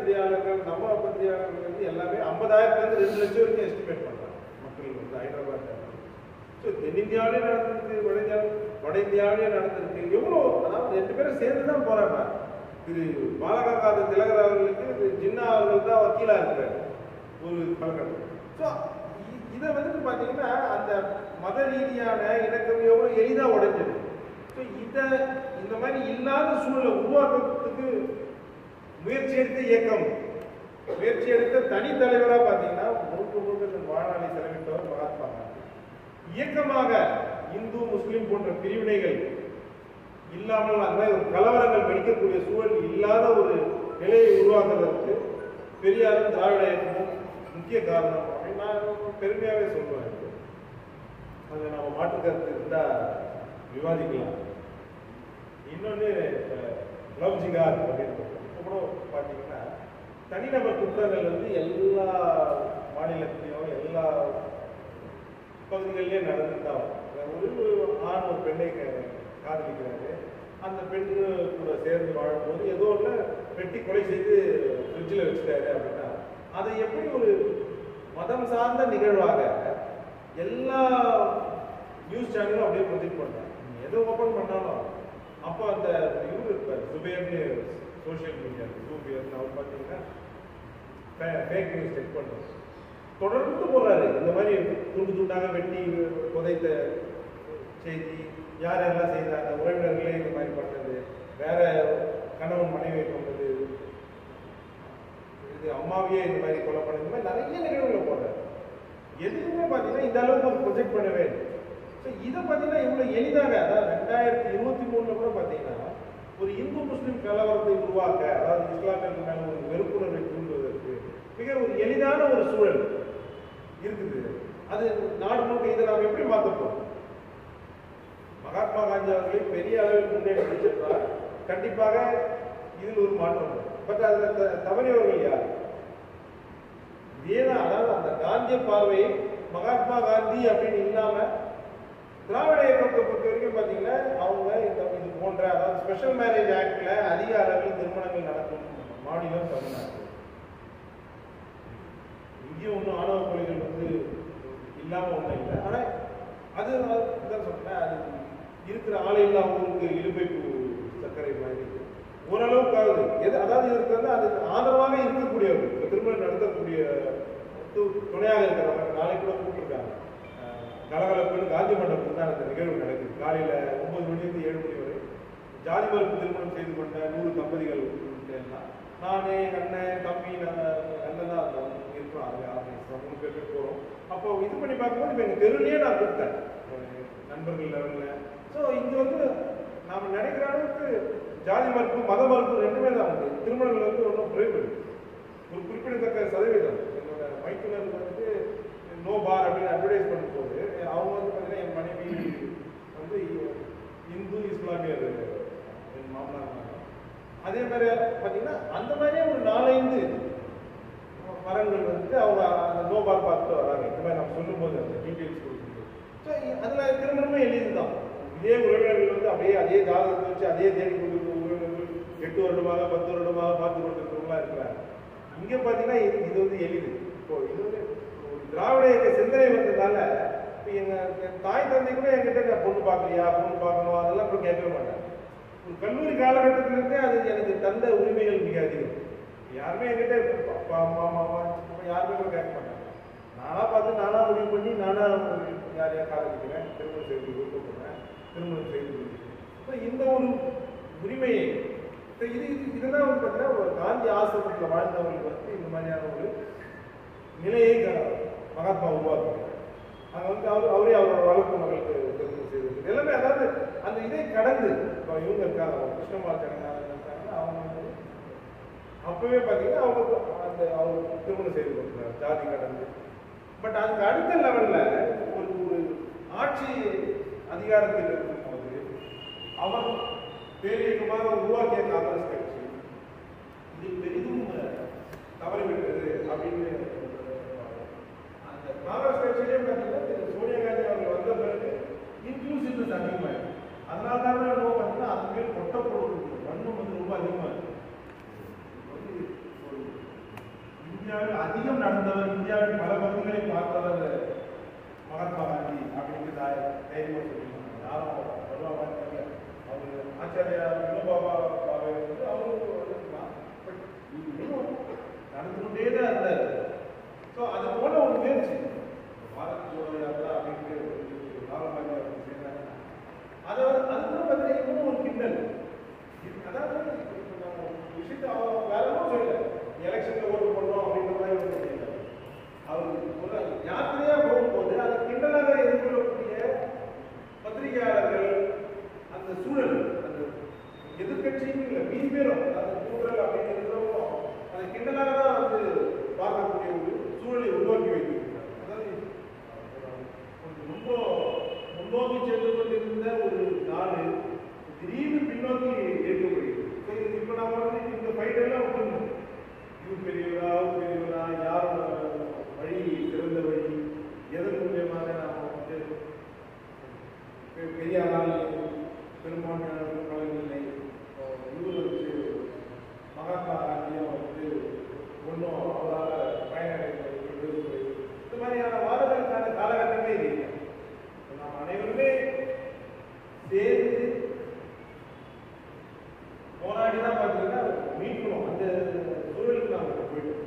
பத்திரிகையாளர்கள் நம்ம பத்திரிகையாளர்கள் வந்து எல்லாமே ஐம்பதாயிரத்துலேருந்து ரெண்டு லட்சம் வரைக்கும் எஸ்டிமேட் பண்ணுறாங்க மக்கள் வந்து ஹைதராபாத் ஸோ தென்னிந்தியாவிலே நடந்திருக்கு வட இந்தியா வட இந்தியாவிலே நடந்திருக்கு எவ்வளோ அதாவது ரெண்டு பேரும் சேர்ந்து தான் போறாங்க திரு பாலகங்காத திலகர் அவர்களுக்கு திரு ஜின்னா அவர்கள் தான் வக்கீலாக இருக்கிறார் ஒரு காலகட்டம் ஸோ இதை வந்து பார்த்தீங்கன்னா அந்த மத ரீதியான இணக்கம் எவ்வளோ எளிதாக உடைஞ்சது ஸோ இதை இந்த மாதிரி இல்லாத சூழலை உருவாக்குறதுக்கு முயற்சி எடுத்த இயக்கம் முயற்சி எடுத்த தனி தலைவராக பார்த்தீங்கன்னா முழுக்க முழுக்க தன் வாழ்நாளை செலவிட்டவர் மகாத்மா காந்தி இயக்கமாக இந்து முஸ்லிம் போன்ற பிரிவினைகள் இல்லாமல் அந்த மாதிரி ஒரு கலவரங்கள் வெடிக்கக்கூடிய சூழல் இல்லாத ஒரு நிலையை உருவாக்குறதுக்கு பெரியாரும் திராவிட இயக்கமும் முக்கிய காரணம் அப்படின்னு நான் பெருமையாகவே சொல்லுவேன் இது. அது நம்ம மாற்று கருத்து இருந்தால் விவாதிக்கலாம் இன்னொன்று லவ் ஜிகார் அப்படின்னு இப்போ கூட பார்த்தீங்கன்னா தனிநபர் குற்றங்கள் வந்து எல்லா மாநிலத்திலையும் எல்லா பகுதிகளிலே நடந்துதான் ஒரு ஆண் ஒரு பெண்ணை க- காதலிக்கிறாரு அந்த பெண்ணு கூட சேர்ந்து வாழும்போது ஏதோ ஒன்று வெட்டி கொலை செய்து ஃப்ரிட்ஜில் வச்சுட்டாரு அப்படின்னா அதை எப்படி ஒரு மதம் சார்ந்த நிகழ்வாக எல்லா நியூஸ் சேனலும் அப்படியே ப்ரொஜெக்ட் பண்ணுறாங்க நீங்க எதை ஓப்பன் பண்ணாலும் அப்போ அந்த இவர் இருப்பார் சுபேர்னு சோஷியல் மீடியா சூபியர்னு அவர் பார்த்தீங்கன்னா ஃபேக் நியூஸ் செக் பண்ணுறோம் தொடர்ந்து போறாரு இந்த மாதிரி துண்டு துண்டாக வெட்டி புதைத்த செய்தி யார் யாரெல்லாம் செய்தாங்க உறவினர்களே இந்த மாதிரி பண்ணது வேற கணவன் மனைவியை கொண்டது இது அம்மாவையே இந்த மாதிரி கொலை பண்ணது இந்த மாதிரி நிறைய நிகழ்வுகளை போடுறாரு எதுக்குமே பார்த்தீங்கன்னா இந்த அளவுக்கு ஒரு ப்ரொஜெக்ட் பண்ணவே இல்லை ஸோ இதை பார்த்தீங்கன்னா இவ்வளோ எளிதாக அதாவது ரெண்டாயிரத்தி இருபத்தி மூணில் கூட பார்த்தீங்கன்னா ஒரு இந்து முஸ்லீம் கலவரத்தை உருவாக்க அதாவது இஸ்லாமியர்கள் மேல ஒரு வெறுப்புணர்வை தூண்டுவதற்கு மிக ஒரு எளிதான ஒரு சூழல் இருக்குது அது நாடு முழுக்க இதை நாம் எப்படி மாற்ற போறோம் மகாத்மா காந்தி அவர்களை பெரிய அளவில் முன்னேற்றி சென்றால் கண்டிப்பாக இதில் ஒரு மாற்றம் வரும் பட் அதில் த- தவறியவர்கள் யார் இதேதான் அதாவது அந்த காந்திய பார்வையை மகாத்மா காந்தி அப்படின்னு இல்லாம திராவிட இயக்கத்தை பொறுத்த வரைக்கும் பார்த்தீங்கன்னா அவங்க இந்த இது போன்ற அதாவது ஸ்பெஷல் மேரேஜ் ஆக்ட்ல அதிக அளவில் திருமணங்கள் நடக்கும் மாநிலம் தமிழ்நாடு இங்கேயும் ஒன்றும் ஆணவ கொலைகள் வந்து இல்லாம ஒன்றும் இல்லை ஆனா அது தான் சொன்னேன் அது இருக்கிற ஆலையில்லா ஊருக்கு இலுப்பை பூ சர்க்கரை மாதிரி ஓரளவுக்காவது எது அதாவது இதுக்கு வந்து அதுக்கு ஆதரவாக இருக்கக்கூடியவர்கள் இப்ப திருமணம் நடத்தக்கூடிய து- துணையாக இருக்கிறவங்க நாளைக்கு கூட கூப்பிட்டுருக்காங்க அஹ் கலகலப்புன்னு காந்தி மண்டபத்தில் தான் அந்த நிகழ்வு நடக்குது காலையில ஒன்பது மணிலேருந்து ஏழு மணி வரை ஜாதி மறுப்பு திருமணம் செய்து கொண்ட நூறு தம்பதிகள் எல்லாம் நானே எங்க அண்ணன் தம்பி நாங்கள் அண்ணன் தான் இருந்தோம் இருக்கிறோம் அது ஆர்கனைஸ் மூணு பேர் பேர் போகிறோம் அப்போ இது பண்ணி பார்க்கும்போது இப்போ எங்கள் தெருவிலேயே நான் கூப்பிட்டேன் அஹ் நண்பர்கள் லெவலில் ஸோ இங்கே வந்து நாம் நினைக்கிற அளவுக்கு ஜாதி மறுப்பு மத மறுப்பு ரெண்டுமே தான் உண்டு திருமணங்கள் வந்து ஒன்றும் குறைவு ஒரு குறிப்பிடத்தக்க சதவீதம் என்னோட மைத்துனர் வந்து நோ பார் அப்படின்னு அட்வர்டைஸ் பண்ணும்போது அவங்க வந்து பார்த்தீங்கன்னா என் மனைவி வந்து இந்து இஸ்லாமியர் என் மாமனார் மகன். அதே மாதிரி பார்த்தீங்கன்னா அந்த மாதிரியே ஒரு நாலஞ்சு மரங்கள் வந்து அவங்க அந்த நோ பார் பார்த்துட்டு வராங்க இந்த மாதிரி நம்ம சொல்லும்போது அந்த டீட்டெயில்ஸ் கொடுக்கும்போது ஸோ அதில் திருமணமே எளிது தான் இதே உறவினர்கள் வந்து அப்படியே அதே ஜாதகத்தை வச்சு அதே தேடி கொடுக்குற உறவினர்கள் எட்டு வருடமாக பத்து வருடமாக பார்த்து கொண்டிருக்கிறவங்களா இருக்கிறாங்க இங்க பார்த்தீங்கன்னா இது இது வந்து எளிது இப்போ இது வந்து ஒரு திராவிட இயக்க சிந்தனை வந்ததால இப்போ எங்க என் தாய் தந்தை கூட என்கிட்ட நான் பொண்ணு பார்க்கலையா பொண்ணு பார்க்கணும் அதெல்லாம் கூட கேட்கவே மாட்டாங்க ஒரு கல்லூரி காலகட்டத்திலிருந்தே அது எனக்கு தந்த உரிமைகள் மிக அதிகம் யாருமே என்கிட்ட அப்பா அம்மா மாமா சித்தப்பா யாருமே கூட கேட்க மாட்டாங்க நானா பார்த்து நானா முடிவு பண்ணி நானா யார் யார் காதலிக்கிறேன் திருமணம் செய்து விருப்பப்படுறேன் திருமணம் செய்து கொள்கிறேன் ஸோ இந்த ஒரு உரிமையை இப்ப இது இது- இதெல்லாம் வந்து பார்த்தீங்கன்னா ஒரு காந்தி ஆசிரமத்தில் வாழ்ந்தவங்களுக்கு வந்து இந்த மாதிரியான ஒரு நிலையை க- மகாத்மா உருவாக்குறாங்க அங்க வந்து அவர் அவரே அவரோட வளர்ப்பு மகளுக்கு திருமணம் செய்து எல்லாமே அதாவது அந்த இதை கடந்து இப்போ இவங்க இருக்காங்க கிருஷ்ணமால் ஜெகநாதன் இருக்காங்க அவங்க வந்து அப்பவே பார்த்தீங்கன்னா அவங்க அந்த அவங்க திருமணம் செய்து கொடுக்குறாங்க ஜாதி கடந்து பட் அதுக்கு அடுத்த லெவல்ல ஒரு ஒரு ஆட்சி அதிகாரத்தில் இருக்கும்போது அவர் பேரியக்கமாக உருவாக்கிய காங்கிரஸ் கட்சி இது பெரிதும் தவறிவிட்டது அப்படின்னு அந்த காங்கிரஸ் கட்சியிலே பார்த்தீங்கன்னா திரு சோனியா காந்தி அவர்கள் வந்த பிறகு இன்க்ளூசிவ்னஸ் அதிகமாயிருக்கு அதனால தான் என்ன பார்த்தீங்கன்னா அது மேல் கொட்டப்படும் வன்மம் வந்து ரொம்ப அதிகமாக இருக்கு வந்து ஒரு பார்த்தவர் இந்தியாவின் பல பகுதிகளை பார்த்தவர் மகாத்மா காந்தி அப்படின்னு தாய் தைரியமாக சொல்லியிருக்காங்க யாரும் வருவாங்க தெரியல அவர் ஆச்சாரியா வினோபாபா பாவே வந்து அவரும் இருக்கலாம் பட் இன்னும் நடந்து கொண்டே தான் இருந்தார் ஸோ அது போல ஒரு முயற்சி பாரத் ஜோடோ யாத்திரா அப்படின்ட்டு ஒரு காலமாக அவங்க செய்கிறாங்க அதை வந்து அது கூட பார்த்தீங்கன்னா இன்னும் ஒரு கிண்டல் இது- அதாவது இப்ப நம்ம ஒரு விஷயத்தை அவ வேற ஒன்றும் சொல்லல எலெக்ஷன்ல ஓட்டு போடணும் அப்படின்ற மாதிரி ஒன்றும் செய்யல அவர் ஒரு யாத்திரையா போகும்போது அதை கிண்டலாக எதிர்கொள்ளக்கூடிய பத்திரிகையாளர்கள் அந்த சூழல் அந்த எதிர்கட்சியும் இல்லை மீதி பேரும் அந்த கூடுதல் அப்படின்னு இருக்கிறவங்களும் அதை கிண்டலாக தான் வந்து பார்க்கக்கூடிய ஒரு சூழலை உருவாக்கி வைத்திருக்கிறார் அதாவது கொஞ்சம் ரொம்ப முன்னோக்கி சென்று கொண்டிருந்த ஒரு நாடு திடீர்னு பின்னோக்கி ஏற்கப்படுகிறது ஸோ இது இப்போ நம்ம வந்து இந்த ஃபைட் எல்லாம் விட்டுருந்தோம் இது பெரியவரா அவர் பெரியவரா யார் வழி சிறந்த வழி எதன் மூலியமாக நாம் வந்து பெ- பெரியாரால் பெரும்பான்மையான பலனில்லை இவர் வந்து மகாத்மா காந்தியும் வந்து ஒன்றும் அவரால் பயனடைகிறது இந்த மாதிரியான வாதங்களுக்கான காலகட்டமே இல்லை நாம் அனைவருமே சேர்ந்து போராடி தான் பார்த்தீங்கன்னா மீட்கணும் அந்த சூழலுக்கு நாம் போயிட்டோம்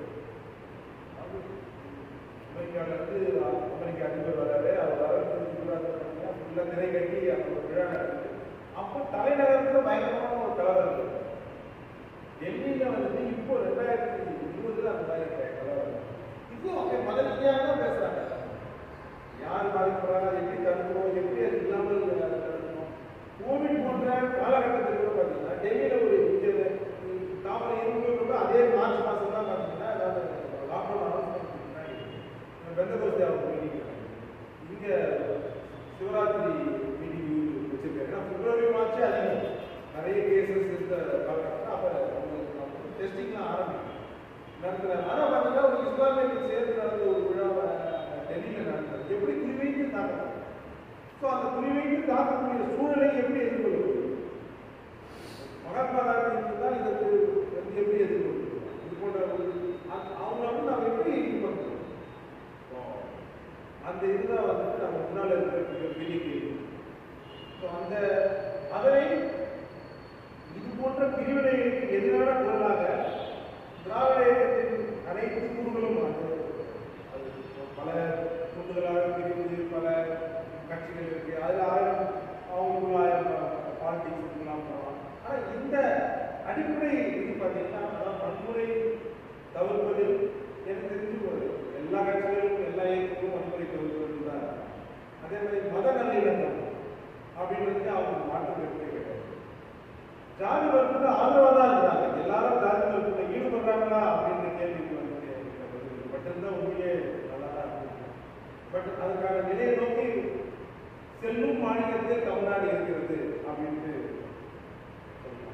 அமெரிக்கால இருந்து அமெரிக்க அதிபர் வராரு அவர் வரது ஃபுல்லாக திரை கட்டி அந்த ஒரு விழா நடக்குது அப்போ தலைநகரத்துல பயங்கரமான ஒரு கலவரம் இருக்கு டெல்லியில வந்து இப்போ ரெண்டாயிரத்தி இருபதுல அந்த மாதிரி கலவரம் இதுவும் அப்படியே மதரீதியாக தான் பேசுறாங்க யார் பாதிப்படுறா எப்படி தடுக்கணும் எப்படி அது இல்லாமல் தடுக்கணும் கோவிட் போன்ற காலகட்டத்தில் கூட பார்த்தீங்கன்னா டெல்லியில ஒரு இங்க தாமரை இரும்பு கூட அதே மார்ச் மாசம் தான் பார்த்தீங்கன்னா அதாவது லாக்டவுன் அனௌன்ஸ்மெண்ட் முன்னாடி பெந்தகோஸ்தே அவங்க மீட்டிங் இங்க சிவராத்திரி மீட்டிங் வச்சிருக்காரு ஏன்னா பிப்ரவரி மார்ச் அதிகம் நிறைய கேசஸ் இருந்த காலகட்டத்தில் அப்போ அவங்களுக்கு டெஸ்டிங்லாம் ஆரம்பிக்கும் நடத்துறாங்க ஆனால் பார்த்தீங்கன்னா ஒரு இஸ்லாமியர்கள் சேர்ந்து நடந்த ஒரு விழாவை டெல்லியில் நடந்தது எப்படி குறிவைத்து தாக்கணும் ஸோ அந்த குறிவைத்து தாக்கக்கூடிய சூழலை எப்படி எதிர்கொள்வது மகாத்மா காந்தி தான் இதற்கு வந்து எப்படி எதிர்கொள்வது இது போன்ற ஒரு அந்த- அவங்கள வந்து நம்ம எப்படி இது பண்ணுறோம் அந்த இதுதான் வந்துட்டு நம்ம முன்னால் இருக்கிற பெரிய கேள்வி ஸோ அந்த அதனை இது போன்ற பிரிவினைகளுக்கு எதிரான குரலாக திராவிட இயக்கத்தின் அனைத்து கூறுகளும் அது அது பல கூண்டுகளாக பிரிந்து பல கட்சிகள் இருக்கு அதில் ஆயிரம் அவங்களுக்குள்ள ஆயிரம் பாலிடிக்ஸ் இருக்கலாம் போகலாம் ஆனால் இந்த அடிப்படை இது பார்த்தீங்கன்னா அதான் வன்முறை தவிர்ப்பதில் எனக்கு தெரிஞ்சு ஒரு எல்லா கட்சிகளும் எல்லா இயக்கங்களும் வன்முறை தவிர்ப்பது தான் அதே மாதிரி மத நல்லிணக்கம் அப்படின்றது அவங்க மாற்றம் இருக்கவே கிடையாது ஜாதி வகுப்புக்கு ஆதரவாக தான் இருந்தாங்க எல்லாரும் ஜாதி வகுப்புல ஈடுபடுறாங்களா அப்படின்ற கேள்விக்கு வந்து மட்டும்தான் உண்மையே நல்லா தான் இருந்துச்சு பட் அதுக்கான நிலையை நோக்கி செல்லும் மாநிலத்திலே தமிழ்நாடு இருக்கிறது அப்படின்ட்டு சொல்லலாம்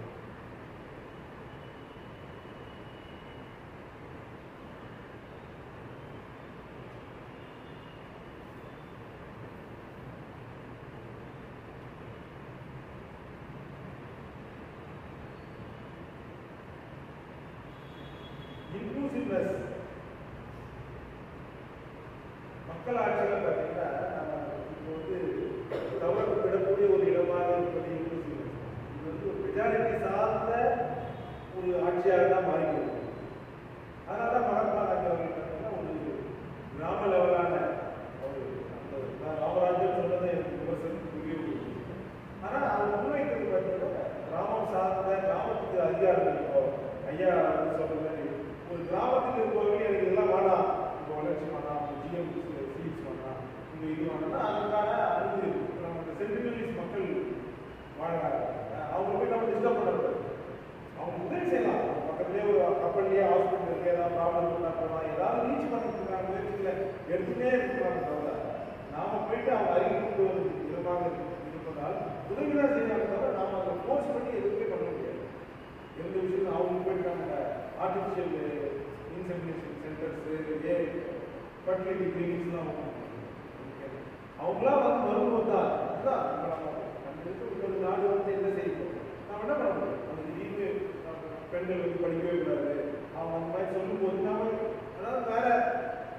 இன்க்ளூசிவ்னஸ் மக்கள் ஆட்சியில் பார்த்தீங்கன்னா நம்ம இப்போ வந்து தவறப்படக்கூடிய ஒரு இடமாக இருப்பது இன்க்ளூசிவ்னஸ் இது வந்து ஒரு மெஜாரிட்டி சார்ந்த ஒரு ஆட்சியாக தான் மாறிக்கிறது அதனால தான் மகாத்மா காந்தி அவர்கள் பார்த்தீங்கன்னா ஒரு கிராம லெவலான ஒரு அந்த நான் ராமராஜன் சொன்னதை எனக்கு விமர்சனத்துக்குரிய ஒரு விஷயம். ஆனா அவர் முன்வைக்கிறது பார்த்தீங்கன்னா கிராமம் சார்ந்த கிராமத்துக்கு அதிகாரங்கள் இப்போ ஐயா வந்து சொல்ற மாதிரி ஒரு கிராமத்தில் இருப்பவர்கள் எனக்கு இதெல்லாம் வேணாம் இப்போ வளர்ச்சி வேணாம் ஜிஎம் சீட்ஸ் வேணாம் இந்த இது வேணாம்னா அதுக்கான அறிவு நம்ம இந்த சென்டினலிஸ் மக்கள் வாழ்றாங்க அவங்க போய் நம்ம டிஸ்டர்ப் பண்ணக்கூடாது அவங்க உதவி செய்யலாம் பக்கத்துலேயே ஒரு கப்பல்லையே ஹாஸ்பிட்டல் இருக்கு ஏதாவது ப்ராப்ளம் இருந்தா போகலாம் ஏதாவது ரீச் பண்ணிட்டு முயற்சியில் எடுத்துட்டே இருக்கிறாங்க தவிர நாம போயிட்டு அவங்க அருகில் கொண்டு வந்து விதமாக இருப்பதால் உதவி தான் செய்யறாங்க தவிர நாம அதை ஃபோர்ஸ் பண்ணி எதுவுமே பண்ண முடியாது எந்த விஷயமும் அவங்க போயிட்டு நம்ம ஆர்டிஃபிஷியல் இன்செமினேஷன் சென்டர்ஸ் ஏ ஃபர்டிலிட்டி கிளினிக்ஸ்லாம் அவங்களா வந்து வரும்போது தான் அதுதான் இப்ப நம்ம நம்ம இருக்கிற ஒரு நாடு வந்து என்ன செய்யும் நாம என்ன பண்ண முடியும் நம்ம திடீர்னு நம்ம பெண்கள் வந்து படிக்கவே கூடாது அவங்க அந்த மாதிரி சொல்லும்போது நாம அதாவது வேற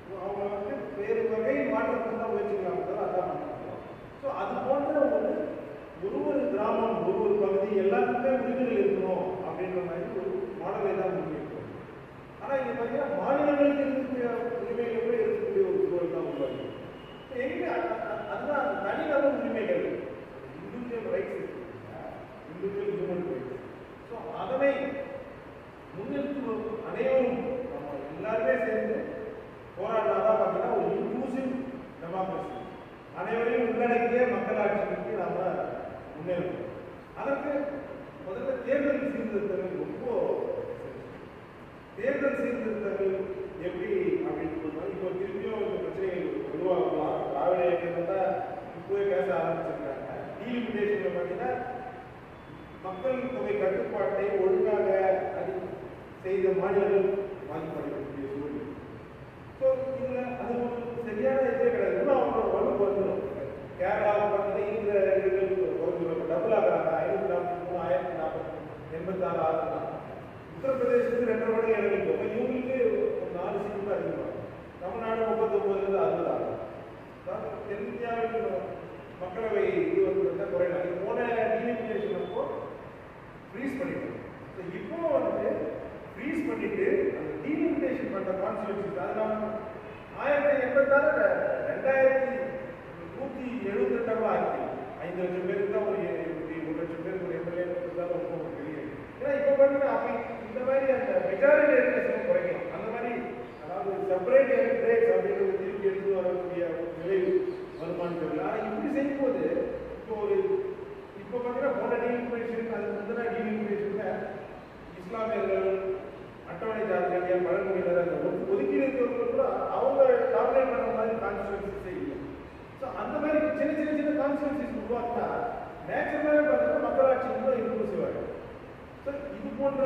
அவங்க வந்து வேறு வகை மாற்றத்தை தான் முயற்சிக்கலாம் தவிர அதான் ஸோ அது போன்ற ஒரு ஒரு ஒரு கிராமம் ஒரு ஒரு பகுதி எல்லாத்துக்குமே உரிமைகள் இருக்கணும் அப்படின்ற மாதிரி ஒரு மாடலை தான் முன்வைக்கும் ஆனால் இங்கே பார்த்தீங்கன்னா மாநிலங்களுக்கு இருக்கக்கூடிய உரிமைகள் கூட இருக்கக்கூடிய ஒரு சூழல் தான் உருவாக்கி எங்கே அதுதான் அந்த தனிநபர் உரிமைகள் individual rights individual human rights so அதனை முன்னிறுத்து அனைவரும் நம்ம எல்லாருமே சேர்ந்து போராடினாதான் பார்த்தீங்கன்னா ஒரு இன்க்ளூசிவ் டெமோக்ரஸி அனைவரையும் உள்ளடக்கிய மக்களாட்சிக்கு நாம முன்னேறணும் அதற்கு முதல்ல தேர்தல் சீர்திருத்தங்கள் ரொம்ப தேர்தல் சீர்திருத்தங்கள் எப்படி அப்படின்னு சொன்னா, இப்போ திரும்பியும் இந்த பிரச்சனைகள் உருவாகலாம் திராவிட இயக்கம் தான் இப்போவே பேச ஆரம்பிச்சிருக்காங்க டீலிமிட்டேஷன்ல பார்த்தீங்கன்னா மக்கள் தொகை கட்டுப்பாட்டை ஒழுங்காக அது செய்த மாநிலங்கள் பாதிப்படையக்கூடிய சூழ்நிலை ஸோ இதில் அது ஒரு சரியான இதே கிடையாது இன்னும் அவங்களோட வலு வந்துடும் கேரளாவை பார்த்தீங்கன்னா இந்த இதுகள் குறைஞ்சிடும் டபுள் ஆகிறாங்க ஐநூற்றி நாற்பத்தி மூணு ஆயிரத்தி நாற்பத்தி எண்பத்தாறு ஆகுதுன்னா உத்தரப்பிரதேசத்துக்கு ரெண்டரை மடங்கு இறங்கி போகும் இவங்களுக்கு ஒரு நாலு சீட்டு தான் அதிகமாகும் தமிழ்நாடு முப்பத்தொம்போதுலேருந்து அறுபது ஆகும் அதாவது தென்னிந்தியாவில் மக்களவை இது வந்து பார்த்தா குறையலாம் இது போன டீலிமிட்டேஷன் அப்போ ஃப்ரீஸ் பண்ணிட்டோம் ஸோ இப்போ வந்து ஃப்ரீஸ் பண்ணிட்டு அந்த டீலிமிட்டேஷன் பண்ண கான்ஸ்டியூன்சி அது நம்ம ஆயிரத்தி எண்பத்தாறு ரெண்டாயிரத்தி நூற்றி எழுபத்தெட்டாக ஆயிரத்தி ஐந்து லட்சம் பேருக்கு தான் ஒரு எம்பி ஒரு லட்சம் பேருக்கு ஒரு எம்எல்ஏ தான் ரொம்ப ஒரு பெரிய ஏன்னா இப்போ பார்த்தீங்கன்னா அப்போ இந்த மாதிரி அந்த மெஜாரிட்டி எலெக்ஷன் குறைக்கணும் அந்த மாதிரி அதாவது செப்பரேட் எலக்ட்ரேட்ஸ் அப்படின்றது திருப்பி எடுத்து வரக்கூடிய ஒரு நிலை வருமானம் தெரியல ஆனால் இப்படி செய்யும்போது இப்போ ஒரு இப்போ பார்த்தீங்கன்னா போன டீலிமிட்டேஷன் அது முந்தின டீலிமிட்டேஷன்ல இஸ்லாமியர்கள் அட்டவணை ஜாதிகள் பழங்குடியினர் அந்த ஒது- ஒதுக்கீடு இருக்கிறவங்க கூட அவங்க டாமினேட் பண்ண மாதிரி கான்ஸ்டியூன்சி இல்லை ஸோ அந்த மாதிரி சின்ன சின்ன சின்ன கான்ஸ்டியூன்சிஸ் உருவாக்கினா நேச்சுரலாகவே பார்த்தீங்கன்னா மக்களாட்சி ரொம்ப இன்க்ளூசிவ் ஆகிடும் ஸோ இது போன்ற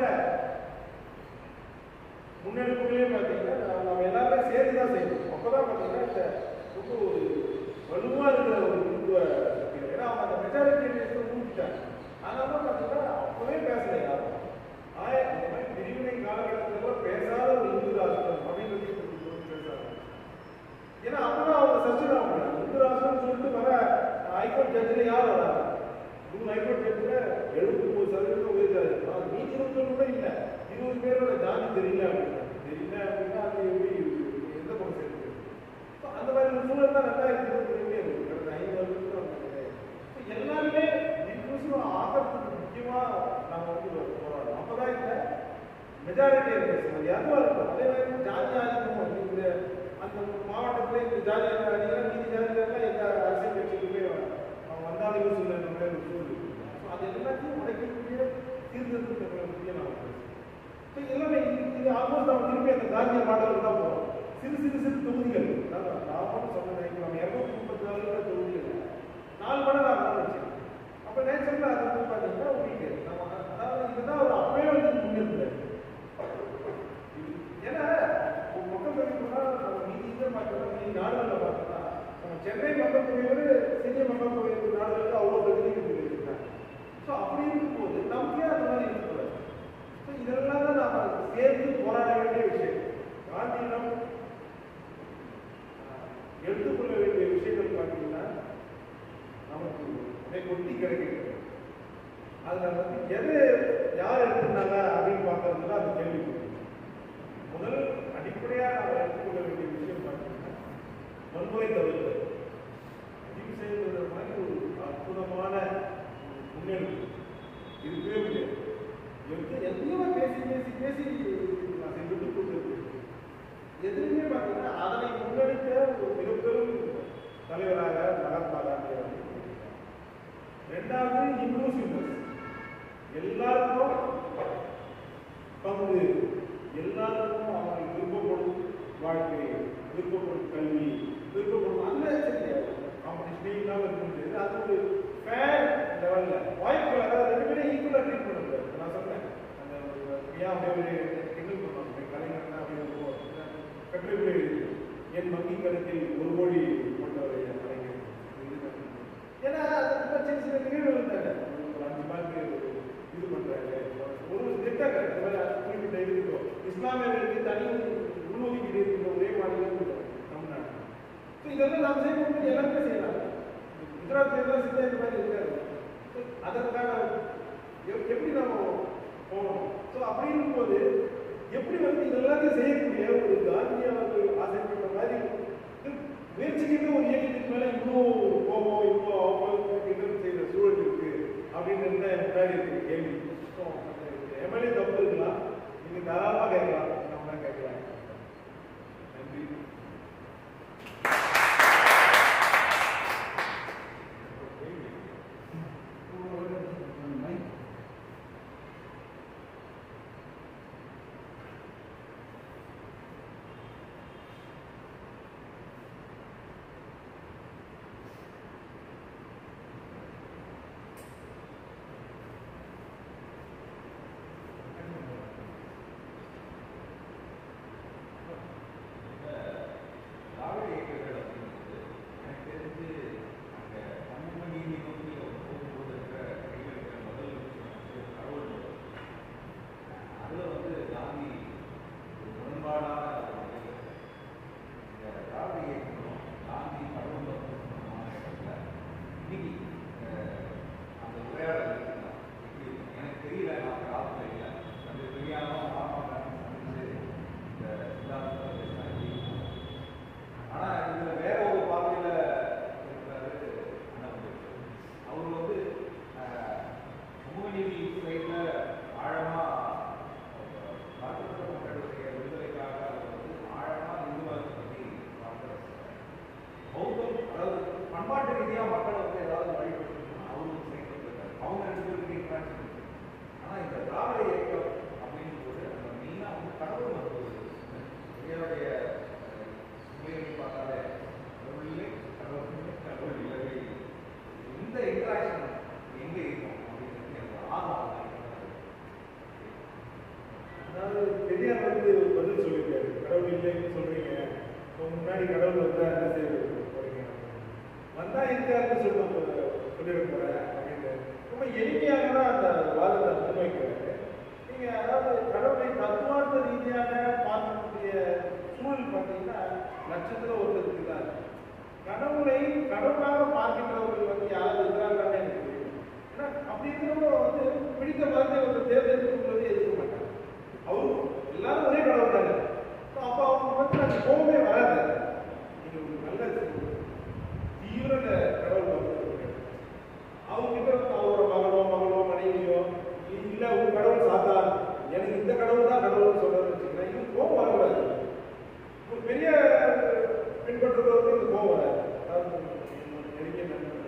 முன்னெடுப்புகளையும் பார்த்தீங்கன்னா நம்ம- நம்ம எல்லாருமே சேர்ந்து தான் செய்யணும் அப்போ தான் பார்த்தீங்கன்னா இந்த ரொம்ப ஒரு வலுவாக இருக்கிற ஒரு இந்துவ சக்தி. ஏன்னா அவங்க அந்த மெஜாரிட்டி ஊட்டிட்டாங்க அதனால தான் பார்த்தீங்கன்னா அப்பவே பேசல யாரும் ஆய இந்த மாதிரி பிரிவினை காலகட்டத்தில் கூட பேசாத ஒரு இந்து ராஷ்டிரம் அப்படின்றது இப்ப பேசாங்க ஏன்னா அப்பதான் அவங்க சர்ச்சை ஆக முடியாது இந்து ராஷ்டிரம் சொல்லிட்டு வர ஹைகோர்ட் ஜட்ஜில் யார் வராங்க மூணு ஹைகோர்ட் ஜட்ஜில் எழுபத்தி மூணு சதவீதம் உயர்ந்தாரு அது மீதி இருபத்தொன்று கூட இல்லை இருபது பேரோட ஜாதி தெரியல அப்படின்னா தெரியல அப்படின்னா அது எப்படி எந்த பக்கம் சேர்த்து So, அந்த மாதிரி ஒரு சூழல் தான் ரெண்டாயிரத்தி இருபத்தி ரெண்டுலேயே இருக்கு கடந்த ஐந்து வருஷத்துக்கு அவங்க கிடையாது. So, எல்லாருமே இன்க்ளூசிவ் ஆகிறதுக்கு முக்கியமாக நாங்கள் வந்து போராடுறோம் அப்போ தான் இந்த மெஜாரிட்டி இருக்கு அது எதுவாக இருக்கும் அதே மாதிரி ஜாதி ஆதிக்கம் இந்த அந்த மாவட்டத்தில் இந்த ஜாதி அடிக்கலாம் மீதி ஜாதிகள்லாம் எந்த அரசியல் கட்சிக்குமே அவங்க வந்தாலும் சொல்ல இந்த மாதிரி ஒரு சூழல் இருக்கு. So, அது எல்லாத்தையும் உடைக்கக்கூடிய சீர்திருத்தங்களை பற்றி நான் பேசுகிறேன் So, எல்லாமே இது இது ஆல்மோஸ்ட் நம்ம திருப்பி அந்த காந்திய மாடலுக்கு தான் போகிறோம் சிறு சிறு சிறு தொகுதிகள் நான் நான் மட்டும் சொன்னேன் நம்ம இரநூத்தி முப்பத்தி நாலு தொகுதிகள் நாலு மடங்கு நான் வச்சேன் அப்போ நேச்சுரலாக அது வந்து பார்த்தீங்கன்னா உங்களுக்கு நம்ம அதாவது இதுதான் ஒரு அப்பவே வந்து முன்னெடுக்கிறாரு ஏன்னா ஒரு மக்கள் தொகை போனால் நம்ம மீதி இதை பார்க்கலாம் மீதி நாடுகளில் பார்த்தோம்னா நம்ம சென்னை மக்கள் தொகை விட சிறிய மக்கள் தொகை இருக்கிற நாடுகளுக்கு அவ்வளோ பிரதிநிதிகள் இருக்காங்க ஸோ அப்படி இருக்கும்போது நமக்கே அந்த மாதிரி இருக்கக்கூடாது ஸோ இதெல்லாம் தான் நாம சேர்ந்து போராட வேண்டிய விஷயம் காந்தியிடம் ஆஹ், எடுத்துக்கொள்ள வேண்டிய விஷயங்கள் பார்த்தீங்கன்னா நமக்கு அப்படியே கொட்டி கிடைக்கிறது அதுல வந்து எது யார் எடுத்துருந்தாங்க அப்படின்னு பார்க்கறதுல அந்த கேள்வி முதல் அடிப்படையா நம்ம எடுத்துக்கொள்ள வேண்டிய விஷயம் பார்த்தீங்கன்னா வன்முறை தவிர்த்தல் அகிம்சைங்கிற மாதிரி ஒரு அற்புதமான முன்னெடுப்பு இருக்கவே முடியாது எந்த எதையுமே பேசி பேசி பேசி அதை விட்டு கொடுத்தது எதுவுமே பார்த்தீங்கன்னா அதனை முன்னெடுக்க ஒரு மிகப்பெரும் தலைவராக மகாத்மா காந்தி அவர்கள் இருந்தார். ரெண்டாவது இன்க்ளூசிவ்னஸ் எல்லாருக்கும் பங்கு எல்லாருக்கும் அவங்களுக்கு விருப்பப்படும் வாழ்க்கை விருப்பப்படும் கல்வி விருப்பப்படும் அந்த காம்படிஷனே இல்லாமல் இருக்கின்றது அது ஒரு ஃபேர் லெவலில் வாய்ப்புகள் அதாவது ரெண்டு பேரும் ஈக்குவலாக ட்ரீட் பண்ணுறது நான் சொன்னேன் அந்த ஒரு ஏன் அப்படியே ஒரு கிண்டல் பண்ணுவாங்க கலைஞர்னா அப்படி ஒரு கட்டுரை என் வங்கி கணக்கில் ஒரு கோடி கொண்டவர் கலைஞர் இதுதான். ஏன்னா அது ரொம்ப சின்ன சின்ன நிகழ்வுகள் தானே ஒரு அஞ்சு மார்க்கு இது பண்றாங்க ஒரு திட்டங்க இந்த மாதிரி அது குறிப்பிட்ட இது இருக்கும் இஸ்லாமியர்களுக்கு தனி உள்ஒதுக்கீடு இருக்கின்ற ஒரே மாநிலம் இருக்கும். So இதெல்லாம் நாம் செய்யணும் எல்லாருமே செய்யலாம் குஜராத் எல்லாம் செஞ்சா இந்த மாதிரி இருக்காது So அதற்கான எப்- எப்படி நம்ம போகணும் ஸோ அப்படின்னும் போது எப்படி வந்து இது எல்லாத்தையும் செய்யக்கூடிய ஒரு காந்திய அவர்கள் ஆசைப்பட்ட மாதிரி முயற்சிக்கிட்டு ஒரு இயக்கத்துக்கு மேல இன்னும் கோபம் இப்போ அவங்களுக்கு செய்யற சூழல் இருக்கு அப்படின்றது தான் என் முன்னாடி இருக்கு கேள்வி எம்எல்ஏ தப்பு இருக்கலாம் நீங்க தாராளமாக கேட்கலாம் நம்ம கேட்கலாம் நன்றி திராவிட இயக்கங்கள் அப்படிங்கிறது எனக்கு தெரிஞ்சு அங்கே சமூக நீதி நோக்கி அவங்க போகும்போது இருக்கிற கையில் இருக்கிற முதல் விஷயம் வந்து கடவுள் மதம். அதுல வந்து காந்தி ஒரு முரண்பாடான ஒரு நிலையில இந்த திராவிட இயக்கங்களும் காந்தி கடவுள் மதம் சம்பந்தமான இடத்துல இன்னைக்கு அஹ், அந்த உரையாடல் இருக்குன்னா எப்படி இருக்கும்? எனக்கு தெரியல நான் காலத்தில் இல்லை அது தெரியாம மகாத்மா காந்தி சந்திச்சு இந்த சித்தாந்தத்தை பேசினா எப்படி இருக்கும்? ஆனா இதுல வேற ஒரு பார்வையில இருக்கிறாரு அண்ணாமலை. அவர் வந்து அஹ், சமூக நீதி சைட்ல ஆழமா அஹ், தாழ்த்தப்பட்ட மக்களுடைய விடுதலைக்காக அவர் வந்து ஆழமா இந்து மதத்தை பத்தி பார்க்கிறார். பௌத்தம் அதாவது பண்பாட்டு ரீதியா மக்கள் வந்து ஏதாவது வழிபடுத்தணும்னா அவர் ஒரு சைட்ல இருக்காரு அவங்க ரெண்டு பேருக்கு இன்ட்ராக்ஷன் இருக்கு ஆனா இந்த திராவிட இயக்கம் அப்படிங்கும் போது அந்த மெயினா வந்து கடவுள் மருத்துவ என்னுடைய சுமையை பார்த்தாலே கடவுள் இல்லை கடவுள் இல்லை கடவுள் இல்லவே இல்லை. இந்த இன்ட்ராக்ஷன் எங்க இருக்கும் அப்படின்னு எனக்கு ஆர்வம் அதாவது பெரியார் வந்து ஒரு பதில் சொல்லியிருக்காரு கடவுள் இல்லைன்னு சொல்றீங்க உங்க முன்னாடி கடவுள் வந்தா என்ன செய்ய போறீங்க வந்தா இருக்காருன்னு சொல்ல சொல்லிட போறேன் அப்படின்னு ரொம்ப எளிமையாக தான் அந்த வாதத்தை முன்வைக்கிறாரு நீங்க அதாவது கடவுளை தத்துவார்த்த ரீதியாக பார்க்கக்கூடிய சூழல் பார்த்தீங்கன்னா லட்சத்துல ஒருத்தருக்கு தான் இருக்கு. கடவுளை கடவுளாக பார்க்கின்றவர்கள் வந்து யாரும் இருக்கிறாங்கன்னு எனக்கு தெரியும் ஏன்னா அப்படி இருக்கிறவங்க வந்து பிடித்த மதத்தை ஒரு தேர்ந்தெடுக்கும்போது எதிர்க்க மாட்டாங்க அவரும் எல்லாரும் ஒரே கடவுள் தானே So அப்போ அவங்க வந்து அந்த கோபமே வராது நீங்க ஒரு நல்ல தீவிர கடவுள் பக்தர் அவங்க கிட்ட வந்து அவரோட மகனோ மகளோ மனைவியோ இல்ல உங்க கடவுள் சாத்தான் எனக்கு இந்த கடவுள் தான் கடவுள் சொல்றது வச்சுக்கிறேன் இது கோபம் வரக்கூடாது ஒரு பெரிய பின்பற்றுறவருக்கு இந்த கோபம் வராது அதாவது என்னோட நெருங்கிய நண்பர்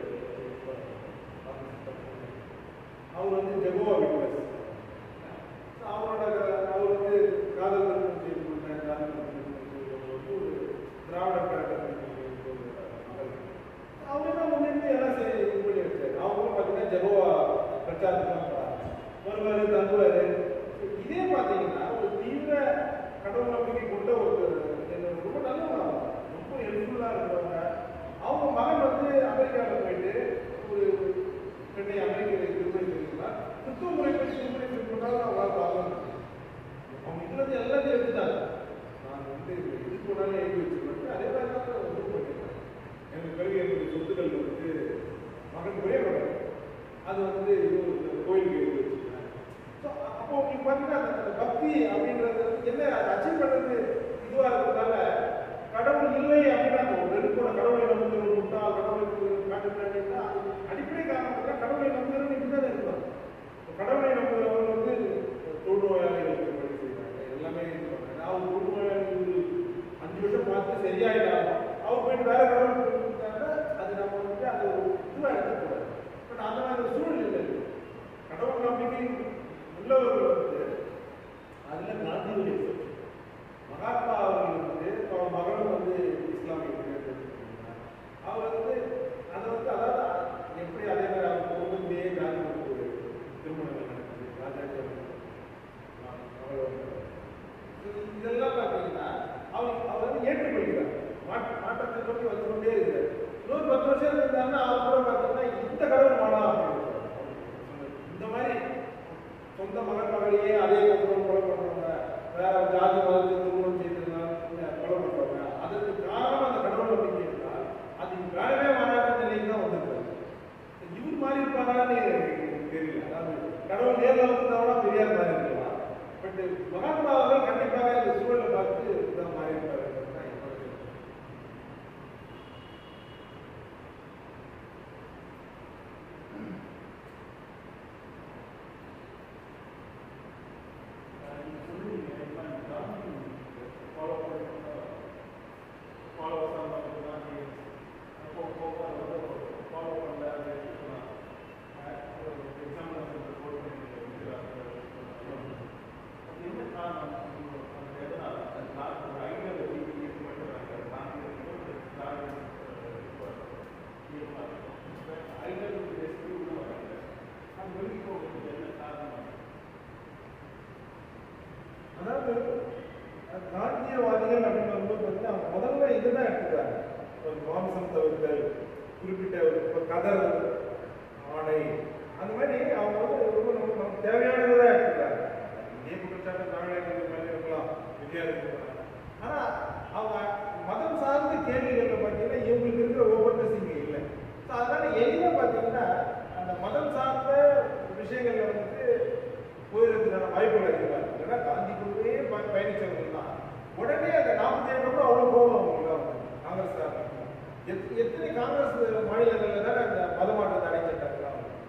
அவர் வந்து ஜெகோவா விட்னஸ் அவரோட அவர் வந்து காதல் திருமணம் செய்து கொண்ட காதல் திருமணம் செய்து கொண்டவர் ஒரு திராவிட கழகத்தின் மகள் அவர் என்ன முன்னெடுத்து எல்லாம் சரி இது பண்ணி வச்சாரு அவங்களும் பார்த்தீங்கன்னா ஜெகோவா பிரச்சாரத்துக்கு போறாங்க வருவாரு தங்குவாரு இதே பார்த்தீங்கன்னா ஒரு தீவிர கடவுள் நம்பிக்கை கொண்ட ஒரு என்ன ரொம்ப நல்லவங்க அவங்க. ரொம்ப ஹெல்ப்ஃபுல்லாக இருக்கிறவங்க அவங்க மகன் வந்து அமெரிக்காவில் போயிட்டு ஒரு பெண்ணை அமெரிக்காவில் திருமணம் செய்திருந்தார் கிறிஸ்துவ முறைப்படி திருமணம் செய்து கொண்டாலும் அவங்க ஆகணும் அவங்க இதுல எல்லாத்தையும் எடுத்துட்டாங்க நான் வந்து இது போனாலும் எழுதி வச்சுருவேன் அதே மாதிரி தான் ஒன்று பண்ணிருக்கேன் எனக்கு பிறகு என்னுடைய சொத்துக்கள் வந்து மகன் ஒரே மகன் அது வந்து இது ஒரு கோயிலுக்கு எழுதி வச்சுருக்கேன் ஸோ அப்போ உங்களுக்கு பார்த்தீங்கன்னா அந்த அந்த பக்தி அப்படின்றது வந்து என்ன அதை அச்சீவ் பண்ணுறது இதுவாக இருக்கிறதால கடவுள் இல்லை அப்படின்னா அந்த ஒரு நெருப்போட கடவுளை நம்புகிற முட்டா கடவுளுக்கு காட்டுறாங்கன்னா அடிப்படை காரணத்துல கடவுளை நம்புகிறவங்க இப்படிதான் இருப்பாங்க கடவுளை நம்புகிறவங்க வந்து தொழுநோயாளிகளுக்கு பணி செய்வாங்க எல்லாமே இது பண்றாங்க அவங்க தொழுநோயாளிகள் அஞ்சு வருஷம் பார்த்து சரியாயிட்டாங்க அவங்க போயிட்டு வேற கடவுள் கொடுத்தாங்கன்னா அது நம்ம வந்து அது ஒரு இதுவாக எடுக்கக்கூடாது பட் அந்த மாதிரி ஒரு சூழ்நிலை இருக்கு கடவுள் நம்பிக்கை உள்ளவர்கள் வந்து அதுல காந்தியுடைய சொல். மகாத்மா அவர்கள் வந்து அவர் மகனும் வந்து இஸ்லாமிய தேர்ந்தெடுத்திருக்கிறார். அவர் வந்து அதை வந்து அதாவது எப்படி அதே மாதிரி அவர் குடும்பத்திலேயே காந்தி வந்து ஒரு திருமணங்கள் நடக்குது ராஜாஜி அவர்கள். அவர் வந்து இது- இதெல்லாம் பார்த்தீங்கன்னா அவர் அவர் வந்து ஏற்றுக்கொள்கிறார் மாற்ற மாற்றத்தை நோக்கி வந்து கொண்டே இருக்கிறார் இன்னொரு பத்து வருஷம் இருந்தாருன்னா அவர் கூட பார்த்தீங்கன்னா இந்த கடவுள் வேணாம் அப்படின்னு சொல்றாரு. இந்த மாதிரி சொந்த மகன் மகளையே அதே குடும்பம் கொலை பண்றவங்க வேற ஜாதி மதத்தை திருமணம் செய்திருந்தாங்க கொலை பண்றவங்க அதற்கு காரணம் அந்த கடவுள் நம்பிக்கை இருந்தா எனக்கு தெரியல அதாவது கடவுள் நேரில் வந்து நான் பெரியார் மாதிரி இருக்கலாம் பட் மகாத்மா அவர்கள் கண்டிப்பாக இந்த சூழலை பார்த்து தான் மாறி இருப்பாரு தான் என்னோட கருத்து. நீங்க சொல்றீங்க எல்லாம் காந்தி ஃபாலோ பண்ண ஃபாலோ பண்ண காந்தி போக போக அதை வந்து ஃபாலோ பண்ணல அதை எடுத்துக்கலாம் எக்ஸாம்பிள் போட் பண்ணி அது என்ன காரணம் அது எதனால அது நான் ஒரு ஐடியாலஜி இது பண்ணுறாங்க காந்தி ஐடியாலஜி ரெஸ்கியூ வராங்க அது வெளியே போகிறதுக்கு என்ன காரணம் அதாவது அஹ், காந்தியவாதிகள் அப்படின்னு வரும்போது பார்த்தீங்கன்னா அவங்க முதல்ல இதுதான் எடுத்துக்கிறாங்க ஒரு மாம்சம் தவிர்த்தல் குறிப்பிட்ட ஒரு இப்ப கதர் ஆடை அந்த மாதிரி அவங்க வந்து ரொம்ப நமக்கு நமக்கு தேவையானதை எடுத்துக்கிறாங்க இதே குற்றச்சாட்டு தமிழகத்துக்கு மேலே இருக்கலாம் வித்தியாசம் ஆனா அவங்க மதம் சார்ந்த கேள்விகள்ல பார்த்தீங்கன்னா இவங்களுக்கு இருக்கிற ஓப்பன்னஸ் இங்க இல்லை ஸோ அதனால எளிதாக பார்த்தீங்கன்னா அந்த மதம் சார்ந்த விஷயங்கள்ல வந்துட்டு போயிருக்கிறதுக்கான வாய்ப்புகள் அதிகமாக இருக்கு ஏன்னா காந்தி குழுவே ப- பயணிச்சவங்க தான் உடனே அந்த நாற்பத்தி ஏழு கூட அவ்வளோ கோபம் அவங்களுக்கு காங்கிரஸ் எத் எத்தனை காங்கிரஸ் மாநிலங்களில் தானே அந்த மத மாற்றத்தை அடைஞ்சிட்டாங்க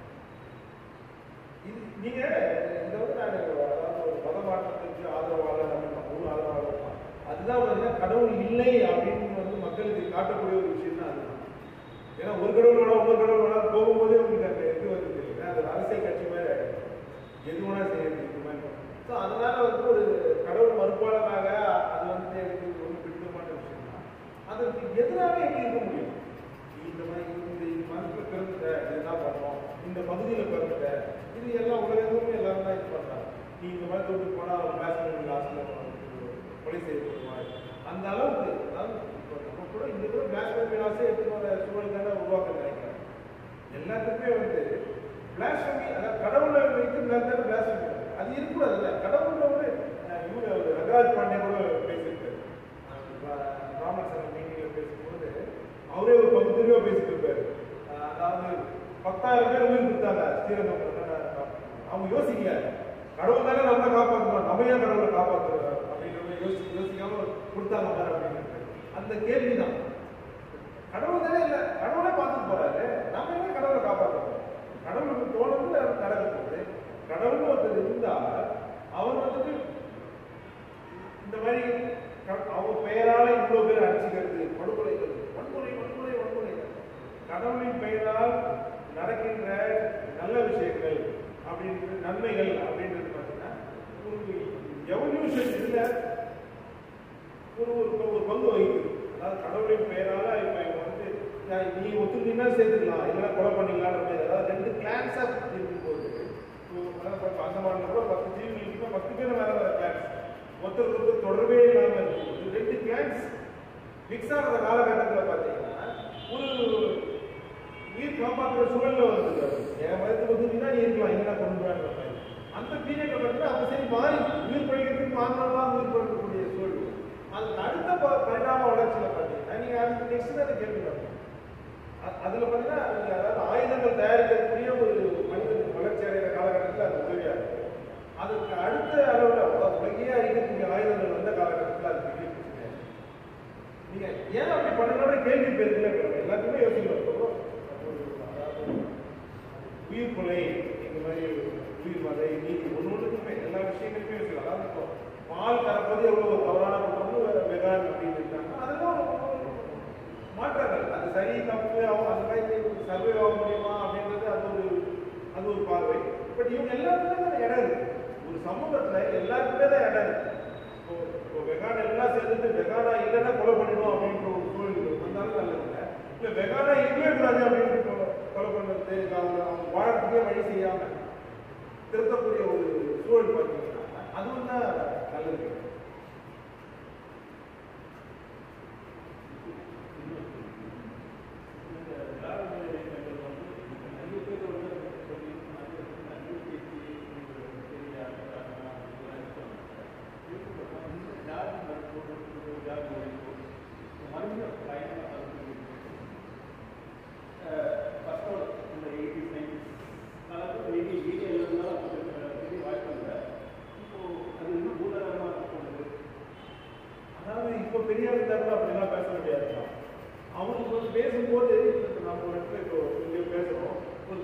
இது நீங்க இதை வந்து நான் அதாவது ஒரு மத மாற்றத்துக்கு ஆதரவாளர் அப்படின்னு முழு ஆதரவாளர் தான் அதுதான் பார்த்தீங்கன்னா கடவுள் இல்லை அப்படின்னு வந்து மக்களுக்கு காட்டக்கூடிய ஒரு விஷயம் தான் அதுதான் ஏன்னா ஒரு கடவுளோட ஒரு கடவுளோட போகும்போதே உங்களுக்கு அந்த இது வந்து தெரியும் அது ஒரு அரசியல் கட்சி மாதிரி ஆயிடும் எது வேணா செய்யறது இந்த மாதிரி ஸோ அதனால வந்து ஒரு கடவுள் மறுப்பாளராக அது வந்து எனக்கு ரொம்ப பிடித்தமான விஷயம் தான் அதற்கு எதிராக எப்படி இருக்க முடியும் நீ இந்த மாதிரி இந்த இந்த மதத்தில் பிறந்துட்ட இதுதான் பண்ணோம் இந்த பகுதியில் பிறந்துட்ட இது எல்லாம் உலகத்துமே எல்லாரும் தான் இது பண்றாங்க நீ இந்த மாதிரி தொட்டு போனால் ஒரு பேஸ்மெண்ட் லாஸ்ட்டில் கொலை செய்யப்படுவார் அந்த அளவுக்கு அதாவது இப்போ நம்ம கூட இந்த கூட பேஸ்மெண்ட் விலாசே எடுத்துட்டு வர சூழல் தானே உருவாக்க நினைக்கிறேன் எல்லாத்துக்குமே வந்து பிளாஸ்பமி அதாவது கடவுளை வைத்து பிளாஸ்பமி பிளாஸ்பமி அது இருக்கக்கூடாது இல்லை கடவுளை வந்து அஹ், இவரு அவர் ரங்கராஜ் பாண்டே கூட பேசியிருக்காரு அஹ், ராமர் சங்க மீட்டிங்கில் பேசும்போது அவரே ஒரு பகுத்தறிவாக பேசிட்டு இருப்பாரு அஹ், அதாவது பத்தாயிரம் பேர் உயிர் கொடுத்தாங்க ஸ்ரீரங்கம் பண்ண- அவங்க யோசிக்கல கடவுள் தானே நம்மளை காப்பாற்றணும் நம்ம ஏன் கடவுளை காப்பாற்றுறோம் அப்படின்ற மாதிரி யோசி யோசிக்காம கொடுத்தாங்க பாரு அப்படின்னு அந்த கேள்விதான் கடவுள் தானே இல்லை கடவுளே பார்த்துட்டு போறாரு நம்ம என்ன கடவுளை காப்பாற்றுறோம் கடவுளுக்கு தோணுது அது நடக்க போகுது கடவுள் ஒருத்தர் இருந்தா அவர் வந்துட்டு இந்த மாதிரி க- அவர் பெயரால இவ்வளவு பேர் அடிச்சுக்கிறது படுகொலைகள் வன்முறை வன்முறை வன்முறை கடவுளின் பெயரால் நடக்கின்ற நல்ல விஷயங்கள் அப்படின்றது நன்மைகள் அப்படின்றது பார்த்தீங்கன்னா ஒரு எவல்யூஷன் இதுல ஒரு ஒரு ஒரு பங்கு வகிக்குது அதாவது கடவுளின் பெயரால இப்ப இவங்க வந்து நான் நீ ஒத்துக்கிட்டீங்கன்னா சேர்த்துக்கலாம் இல்லைன்னா கொலை பண்ணிக்கலாம்ன்ற மாதிரி அதாவது ரெண்டு கிளான்ஸா இருக்கும்போது இப்போ அதாவது இப்ப அந்தமான்ல கூட பத்து தீவுகள் இருக்குன்னா பத்து பேர் மேல வர கிளான்ஸ் ஒருத்தருக்கு ஒருத்தர் தொடர்பே இல்லாம இருக்கும்போது ரெண்டு கிளான்ஸ் மிக்ஸ் ஆகிற காலகட்டத்தில் பார்த்தீங்கன்னா ஒரு உயிர் காப்பாற்றுற சூழல்ல வருது அது. என் மதத்துக்கு ஒத்துக்கிட்டீங்கன்னா நீ இருக்கலாம் இல்லைன்னா கொண்டு வாங்க அந்த பீரியட்ல பார்த்தீங்கன்னா அப்ப சரி மாறி உயிர் பழிக்கிறதுக்கு மாறினாலும் உயிர் பழிக்கக்கூடிய சூழல் அதுக்கு அடுத்த ப- பரிணாம வளர்ச்சியில பார்த்தீங்கன்னா நீங்க அதுக்கு நெக்ஸ்ட் தான் கேள்வி வரணும் அ- அதுல பார்த்தீங்கன்னா நீங்க அதாவது ஆயுதங்கள் தயாரிக்கக்கூடிய ஒரு மனிதன் வளர்ச்சி அடைகிற காலகட்டத்தில் அது உதவியா இருக்கு அதுக்கு அடுத்த அளவில் அதாவது உலகையே அழிக்கக்கூடிய ஆயுதங்கள் வந்த காலகட்டத்தில் அது பெரிய பிரச்சனை நீங்க ஏன் அப்படி பண்ணணும்னு கேள்வி பேருக்குல எல்லாத்தையுமே யோசிக்கணும் இப்போ ஒரு அதாவது உயிர் கொலை இந்த மாதிரி உயிர் மதை நீதி ஒன்று ஒன்றுக்குமே எல்லா விஷயங்களுமே யோசிக்கலாம் அதாவது இப்போ பால் கறப்பது எவ்வளவு தவறான குற்றம்னு வெகான் அப்படின்னு இருக்காங்க அதெல்லாம் ஒரு மாற்றங்கள் அது சரி தப்பு அவங்க அந்த மாதிரி சர்வே ஆக முடியுமா அப்படின்றது அது ஒரு அது ஒரு பார்வை பட் இவங்க எல்லாருக்குமே தான் இடம் இருக்கு ஒரு சமூகத்துல எல்லாருக்குமே தான் இடம் இருக்கு இப்போ இப்போ வெகான் எல்லாம் சேர்ந்துட்டு வெகானா இல்லைன்னா கொலை பண்ணிடும் அப்படின்ற ஒரு சூழல் வந்தாலும் நல்லது இல்லை இல்லை வெகானா இருக்கவே கூடாது அப்படின்னு கொலை கொலை பண்ணுறது அவங்க அவங்க வாழறதுக்கே வழி செய்யாம திருத்தக்கூடிய ஒரு சூழல்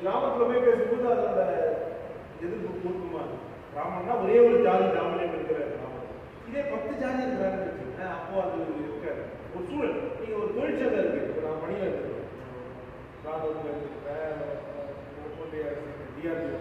கிராமத்துல போய் பேசும்போது அதோட எதிர்ப்பு கூர்க்குமா கிராமம்னா ஒரே ஒரு ஜாதி டாமினேட் இருக்கிற கிராமம் இதே பத்து ஜாதி இருக்கிறாங்கன்னு வச்சுக்கோங்க அப்போ அது இருக்காது ஒரு சூழல் நீங்க ஒரு தொழிற்சங்கம் இருக்கு இப்போ நான் பணியில் இருக்கிறேன் ராணுவத்தில் இருக்கிறேன் ஒன்றிய அரசு டிஆர்டி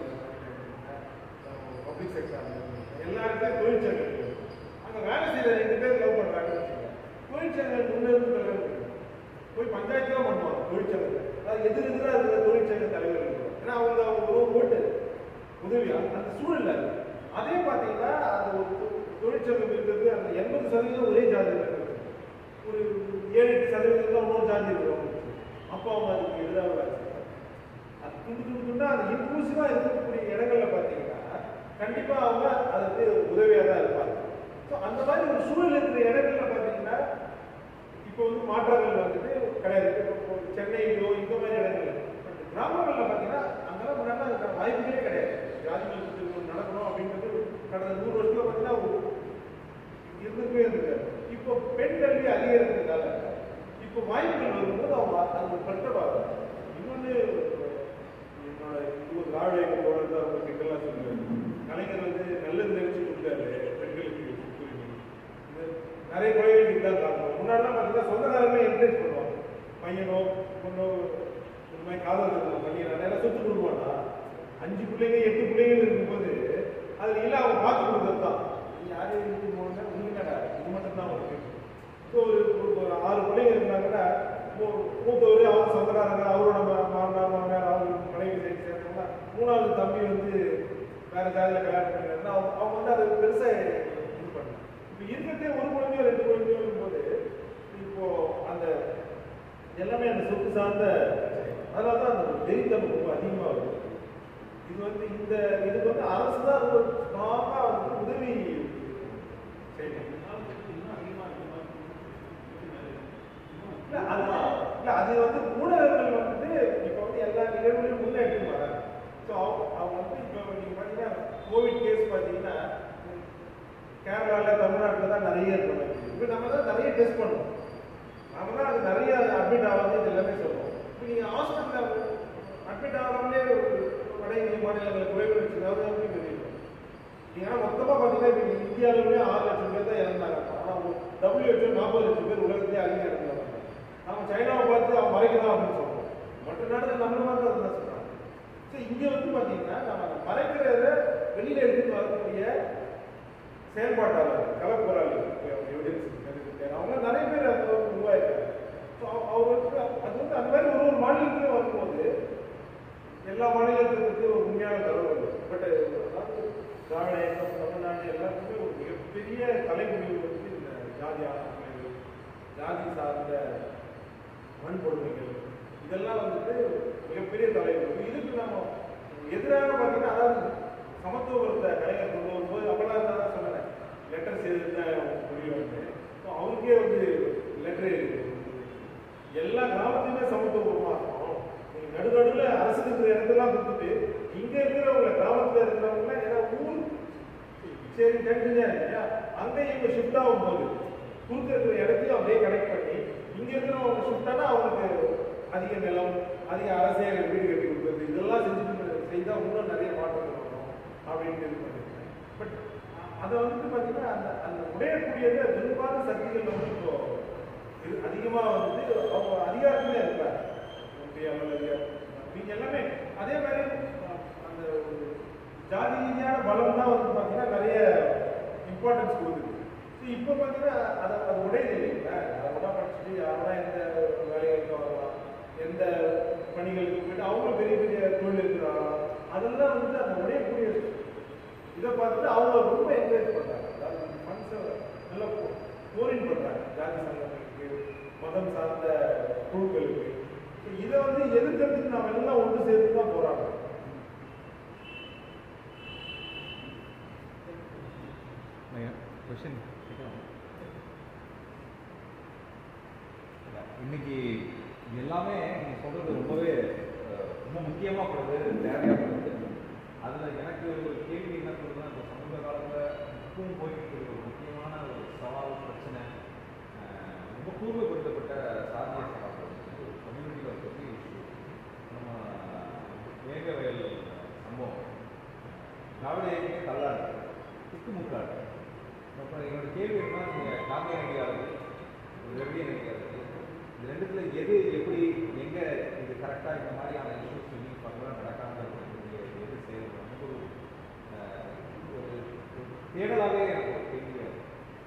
பப்ளிக் செக்டர் எல்லா இடத்துலையும் தொழிற்சங்கம் இருக்கு அங்க வேலை செய்யற ரெண்டு பேர் லவ் பண்றாங்கன்னு வச்சுக்கோங்க தொழிற்சங்கம் முன்னேறும் தலைவர் இருக்கு. போய் பஞ்சாயத்து தான் பண்ணுவாங்க தொழிற்சங்கத்தை அது எதிர் எதிராக இருக்கிற தொழிற்சங்க தலைவர் இருக்கும் ஏன்னா அவங்க அவங்க ஒரு ஓட்டு உதவியா அந்த சூழல்ல இருக்கு. அதே பார்த்தீங்கன்னா அந்த ஒரு தொ- தொழிற்சங்கம் இருக்கிறது அந்த எண்பது சதவீதம் ஒரே ஜாதி இருக்கு ஒரு ஏழு எட்டு சதவீதம் தான் இன்னொரு ஜாதி இருக்கிறவங்க அப்போ அவங்க அதுக்கு எதிராக வேலை செய்றாங்க. அது துண்டு துண்டு துண்டா அந்த இன்க்ளூசிவா இருக்கக்கூடிய இடங்கள்ல பார்த்தீங்கன்னா கண்டிப்பா அவங்க அதுக்கு உதவியாக தான் இருப்பாங்க ஸோ அந்த மாதிரி ஒரு சூழல் இருக்கிற இடங்கள்ல பார்த்தீங்கன்னா இப்போ வந்து மாற்றங்கள் வந்துட்டு கிடையாது இப்போ சென்னையிலோ இந்த மாதிரி இடங்கள்ல பட் கிராமங்கள்ல பார்த்தீங்கன்னா அங்கெல்லாம் முன்னாடி அதுக்கான வாய்ப்புகளே கிடையாது ஜாதி மத திருமணம் நடக்கணும் அப்படின்றது கடந்த நூறு வருஷத்துல பார்த்தீங்கன்னா ஒரு- இருந்துட்டே இருந்தது இப்போ பெண் கல்வி அதிகரிக்கிறதுனால இப்போ வாய்ப்புகள் வரும்போது அவங்க அது பற்றவாங்க இன்னொன்று என்னோட இது ஒரு திராவிட இயக்க போறது அவங்க கிட்டலாம் சொல்லுவாரு கலைஞர் வந்து நல்லது நினைச்சு கொடுத்தாரு பெண்களுக்கு உரிமை இது நிறைய குறைகளுக்கு தான் காரணம் முன்னாடிலாம் பார்த்தீங்கன்னா சொந்தக்காரங்களே என்கரேஜ் பண்ணுவாங்க பையனோ பொண்ணோ இந்த மாதிரி காதல் திருமணம் பண்ணி நான் நிறைய சொத்து கொடுப்பானா அஞ்சு பிள்ளைங்க எட்டு பிள்ளைங்க இருக்கும்போது அதுல இல்ல அவங்க பார்த்து கொடுத்தது தான் நீ யாரையும் இருக்கு போனா உண்மைடா இது மட்டும் தான் அவருக்கு ஸோ ஒரு ஒரு- ஒரு ஆறு பிள்ளைங்க இருந்தாங்கன்னா மூ- மூத்தவர் அவங்க சொந்தக்காரங்க அவரோட மா- மாமனார் மாமியார் அவங்க மனைவி சைடு சேர்ந்தவங்க மூணாவது தம்பி வந்து வேற ஜாதியில கல்யாணம் பண்ணிருந்தா அவங்க அவங்க வந்து அதை பெருசா இது பண்ணாங்க இப்போ இருக்கிறதே ஒரு குழந்தையோ ரெண்டு குழந்தையோ இருக்கும்போது இப்போ அந்த எல்லாமே அந்த சொத்து சார்ந்த அதனால தான் அந்த வெறித்தனம் ரொம்ப அதிகமாக வருது இது வந்து இந்த இதுக்கு வந்து அரசு தான் ரொம்ப ஸ்ட்ராங்காக வந்து உதவி செய்யணும் இல்ல, அதுதான். இல்ல, அது வந்து ஊடகங்கள் வந்து இப்ப வந்து எல்லா நிகழ்வுகளையும் முன்னெடுத்து வராங்க ஸோ அவங்க வந்து இப்போ நீங்க பார்த்தீங்கன்னா கோவிட் கேஸ் பார்த்தீங்கன்னா கேரளாவில் தமிழ்நாட்டில் தான் நிறைய இருக்கிற இப்போ நம்ம தான் நிறைய டெஸ்ட் பண்ணுவோம் நாம தான் அது நிறைய அட்மிட் ஆகாது இது எல்லாமே சொல்லுவோம் இப்போ நீங்கள் ஹாஸ்பிட்டலில் அட்மிட் ஆகாமலே ஒரு வட இந்திய மாநிலங்களில் குறைவு வச்சுருக்காங்க எப்படி தெரியும் நீங்க மொத்தமா பாத்தீங்கன்னா இப்ப இந்தியாவிலுமே ஆறு லட்சம் பேர் தான் இறந்தாங்க ஆனா டபிள்யூஹெச்ஓ நாற்பது லட்சம் பேர் உலகத்திலே அதிகம் இறந்தாங்க நம்ம சைனாவை பார்த்து அவன் மறைக்கலாம் அப்படின்னு சொல்றோம் மற்ற நாடுகள் நம்மள மாதிரி தான் இருந்தா சொல்றாங்க ஸோ இங்க வந்து பாத்தீங்கன்னா நம்ம அந்த மறைக்கிறத வெளியில எடுத்துட்டு வரக்கூடிய செயல்பாட்டாளர் களப்போராளிகள் எவிடன்ஸ் அவங்க நிறைய பேர் அது வந்து உருவாயிருக்காங்க ஸோ அவங்களுக்கு அது வந்து அந்த மாதிரி ஒரு ஒரு மாநிலத்திலும் வரும்போது எல்லா மாநிலத்திலும் வந்து ஒரு உண்மையான தகவல் பட் அதாவது திராவிட இயக்கம் தமிழ்நாடு எல்லாருக்குமே ஒரு மிகப்பெரிய தலைமுடிவு வந்து இந்த ஜாதி ஆசிரியர்கள் ஜாதி சார்ந்த வன்கொடுமைகள் இதெல்லாம் வந்துட்டு மிகப்பெரிய தலைமுறை இதுக்கு நம்ம எதிராக பார்த்தீங்கன்னா அதாவது சமத்துவபுரத்தை கலைஞர் கொண்டு வரும்போது அப்பெல்லாம் தான் சொன்னேன் லெட்டர்ஸ் எழுதின முடிவு ஸோ அவருக்கே வந்து லெட்டர் எழுதி எல்லா கிராமத்தையுமே சமத்துவபூர்வமா இருக்கும் நீங்க நடு நடுவுல அரசு இருக்கிற இடத்தெல்லாம் கொடுத்துட்டு இங்க இருக்கிறவங்க கிராமத்துல இருக்கிறவங்க ஏன்னா ஊர் சரி தெரிஞ்சுதான் இல்லையா அங்க இவங்க ஷிஃப்ட் ஆகும் போது குறுக்க இருக்கிற இடத்தையும் அப்படியே கனெக்ட் பண்ணி இங்க இருக்கிறவங்க ஷிஃப்ட் ஆனா அவங்களுக்கு அதிக நிலம் அதிக அரசியல் வீடு கட்டி கொடுக்குறது இதெல்லாம் செஞ்சுட்டு செய்தா இன்னும் நிறைய மாற்றங்கள் வரும் அப்படின்ட்டு இது பண்ணிருக்கேன் பட் அதை வந்துட்டு பார்த்தீங்கன்னா அந்த அந்த உடையக்கூடியது விரும்பாத சக்திகள் வந்து இப்போ இது அதிகமா வந்து அவங்க அதிகாரத்திலே இருப்பாங்க இந்தியாவில் அதிகாரம் நீங்க எல்லாமே அதே மாதிரி அஹ், அந்த ஒரு ஜாதி ரீதியான பலம் தான் வந்து பார்த்தீங்கன்னா நிறைய இம்பார்ட்டன்ஸ் கொடுக்குது ஸோ இப்போ பார்த்தீங்கன்னா அதை அது உடையுது இல்லைங்களா அதை படிச்சுட்டு யாரெல்லாம் எந்த வேலைகளுக்கு வரலாம் எந்த பணிகளுக்கு போயிட்டு அவங்களும் பெரிய பெரிய தொழில் இருக்கிறாங்க அதெல்லாம் வந்து அந்த உடையக்கூடிய இதை பார்த்துட்டு அவங்க ரொம்ப என்கரேஜ் பண்றாங்க அதாவது ஃபண்ட்ஸை நல்லா கோரின் பண்றாங்க ஜாதி சங்கங்களுக்கு மதம் சார்ந்த குழுக்களுக்கு So இதை வந்து எதிர்க்கிறதுக்கு நாம எல்லாம் ஒன்று சேர்த்து தான் போராடுறோம் கொஷின் இன்னைக்கு இது எல்லாமே நீங்கள் சொல்கிறது ரொம்பவே அஹ், ரொம்ப முக்கியமாக படுது தேவையாக படுது அதில் எனக்கு ஒரு கேள்வி என்ன சொல்றதுன்னா இப்போ சமீப காலத்தில் இப்பவும் போய்கிட்டு இருக்க ஒரு முக்கியமான ஒரு சவால் பிரச்சனை அஹ், ரொம்ப கூர்மைப்படுத்தப்பட்ட சாதிய சவால்கள் கம்யூனிட்டியில் பற்றி நம்ம சாமியார் ஐடியா இருக்குது ரெவடியன் ஐடியா இருக்குது இந்த ரெண்டுத்துல எது எப்படி எங்க இது கரெக்டா இந்த மாதிரியான இஷ்யூஸ் சொல்லி பண்ணலாம் நடக்காம இருக்கக்கூடிய எது செய்யணும் நமக்கு ஒரு அஹ், ஒரு ஒரு தேடலாகவே எனக்கு ஒரு கேள்வியா இருக்கு.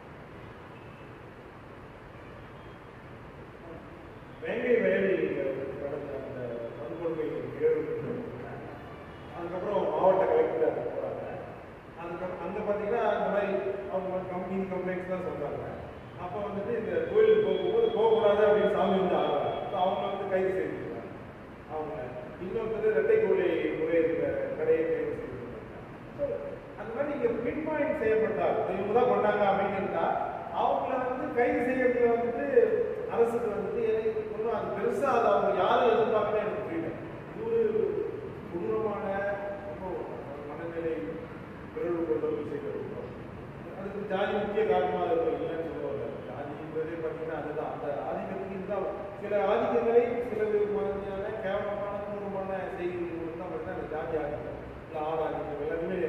வேங்கை வயலில் நடந்த அந்த வன்கொடுமை நிகழ்வு அதுக்கப்புறம் மாவட்ட கலெக்டர் போகிறாங்க அதுக்கப்புறம் அங்கே பார்த்தீங்கன்னா இந்த மாதிரி அவங்க கம்பெனி கம்ப்ளைண்ட்ஸ் தான் சொல்கிறாங்க அப்போ வந்துட்டு இந்த கோயிலுக்கு போகும்போது போகக்கூடாது அப்படின்னு சாமி வந்து ஆகிறாங்க ஸோ அவங்க வந்து கைது செய்திருக்காங்க அவங்க இன்னொருத்தர் ரெட்டை கோழி முறை இருக்கிற கடையை கைது செய்திருக்காங்க ஸோ அந்த மாதிரி இங்கே பின் பாயிண்ட் செய்யப்பட்டால் இவங்க தான் பண்ணாங்க அப்படின்னு இருந்தா அவங்கள வந்து கைது செய்யறதுல வந்துட்டு அரசுக்கு வந்துட்டு எனக்கு ஒன்றும் அது பெருசா அது அவங்க யாரும் எதிர்பார்க்கவே எனக்கு புரியல இது ஒரு கொடூரமான ரொம்ப மனநிலை பிறகு கொண்டவர்கள் செய்த ஒரு குற்றம். அதுக்கு ஜாதி முக்கிய காரணமாக இருக்கும் இல்லைன்னு சொல்லுவாங்க ஜாதின்றதே பார்த்தீங்கன்னா அதுதான் அந்த ஆதிக்கத்துக்கு இதுதான் சில ஆதிக்கங்களை சில மாதிரியான கேவலமான கொடூரமான செய்திகள் தான் பார்த்தீங்கன்னா அந்த ஜாதி ஆதிக்கம் இல்லை ஆண் ஆதிக்கம் எல்லாருமே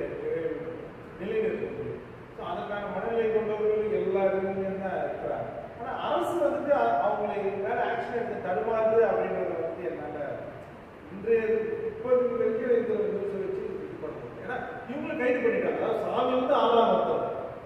நிலைநிறுத்தது ஸோ அதற்கான மனநிலை கொண்டவர்கள் எல்லா இதுலையும் தான் இருக்கிறாங்க ஆனால் அரசு வந்துட்டு அ- அவங்களை மேலே ஆக்ஷன் எடுத்து தடுமாறுது அப்படின்றத வந்து என்னால் இன்றைய இப்போதைக்கு வரைக்கும் இந்த நியூஸை வச்சு இது பண்ண முடியும் ஏன்னா இவங்களும் கைது பண்ணிட்டாங்க அதாவது சாமி வந்து ஆறாம் அர்த்தம்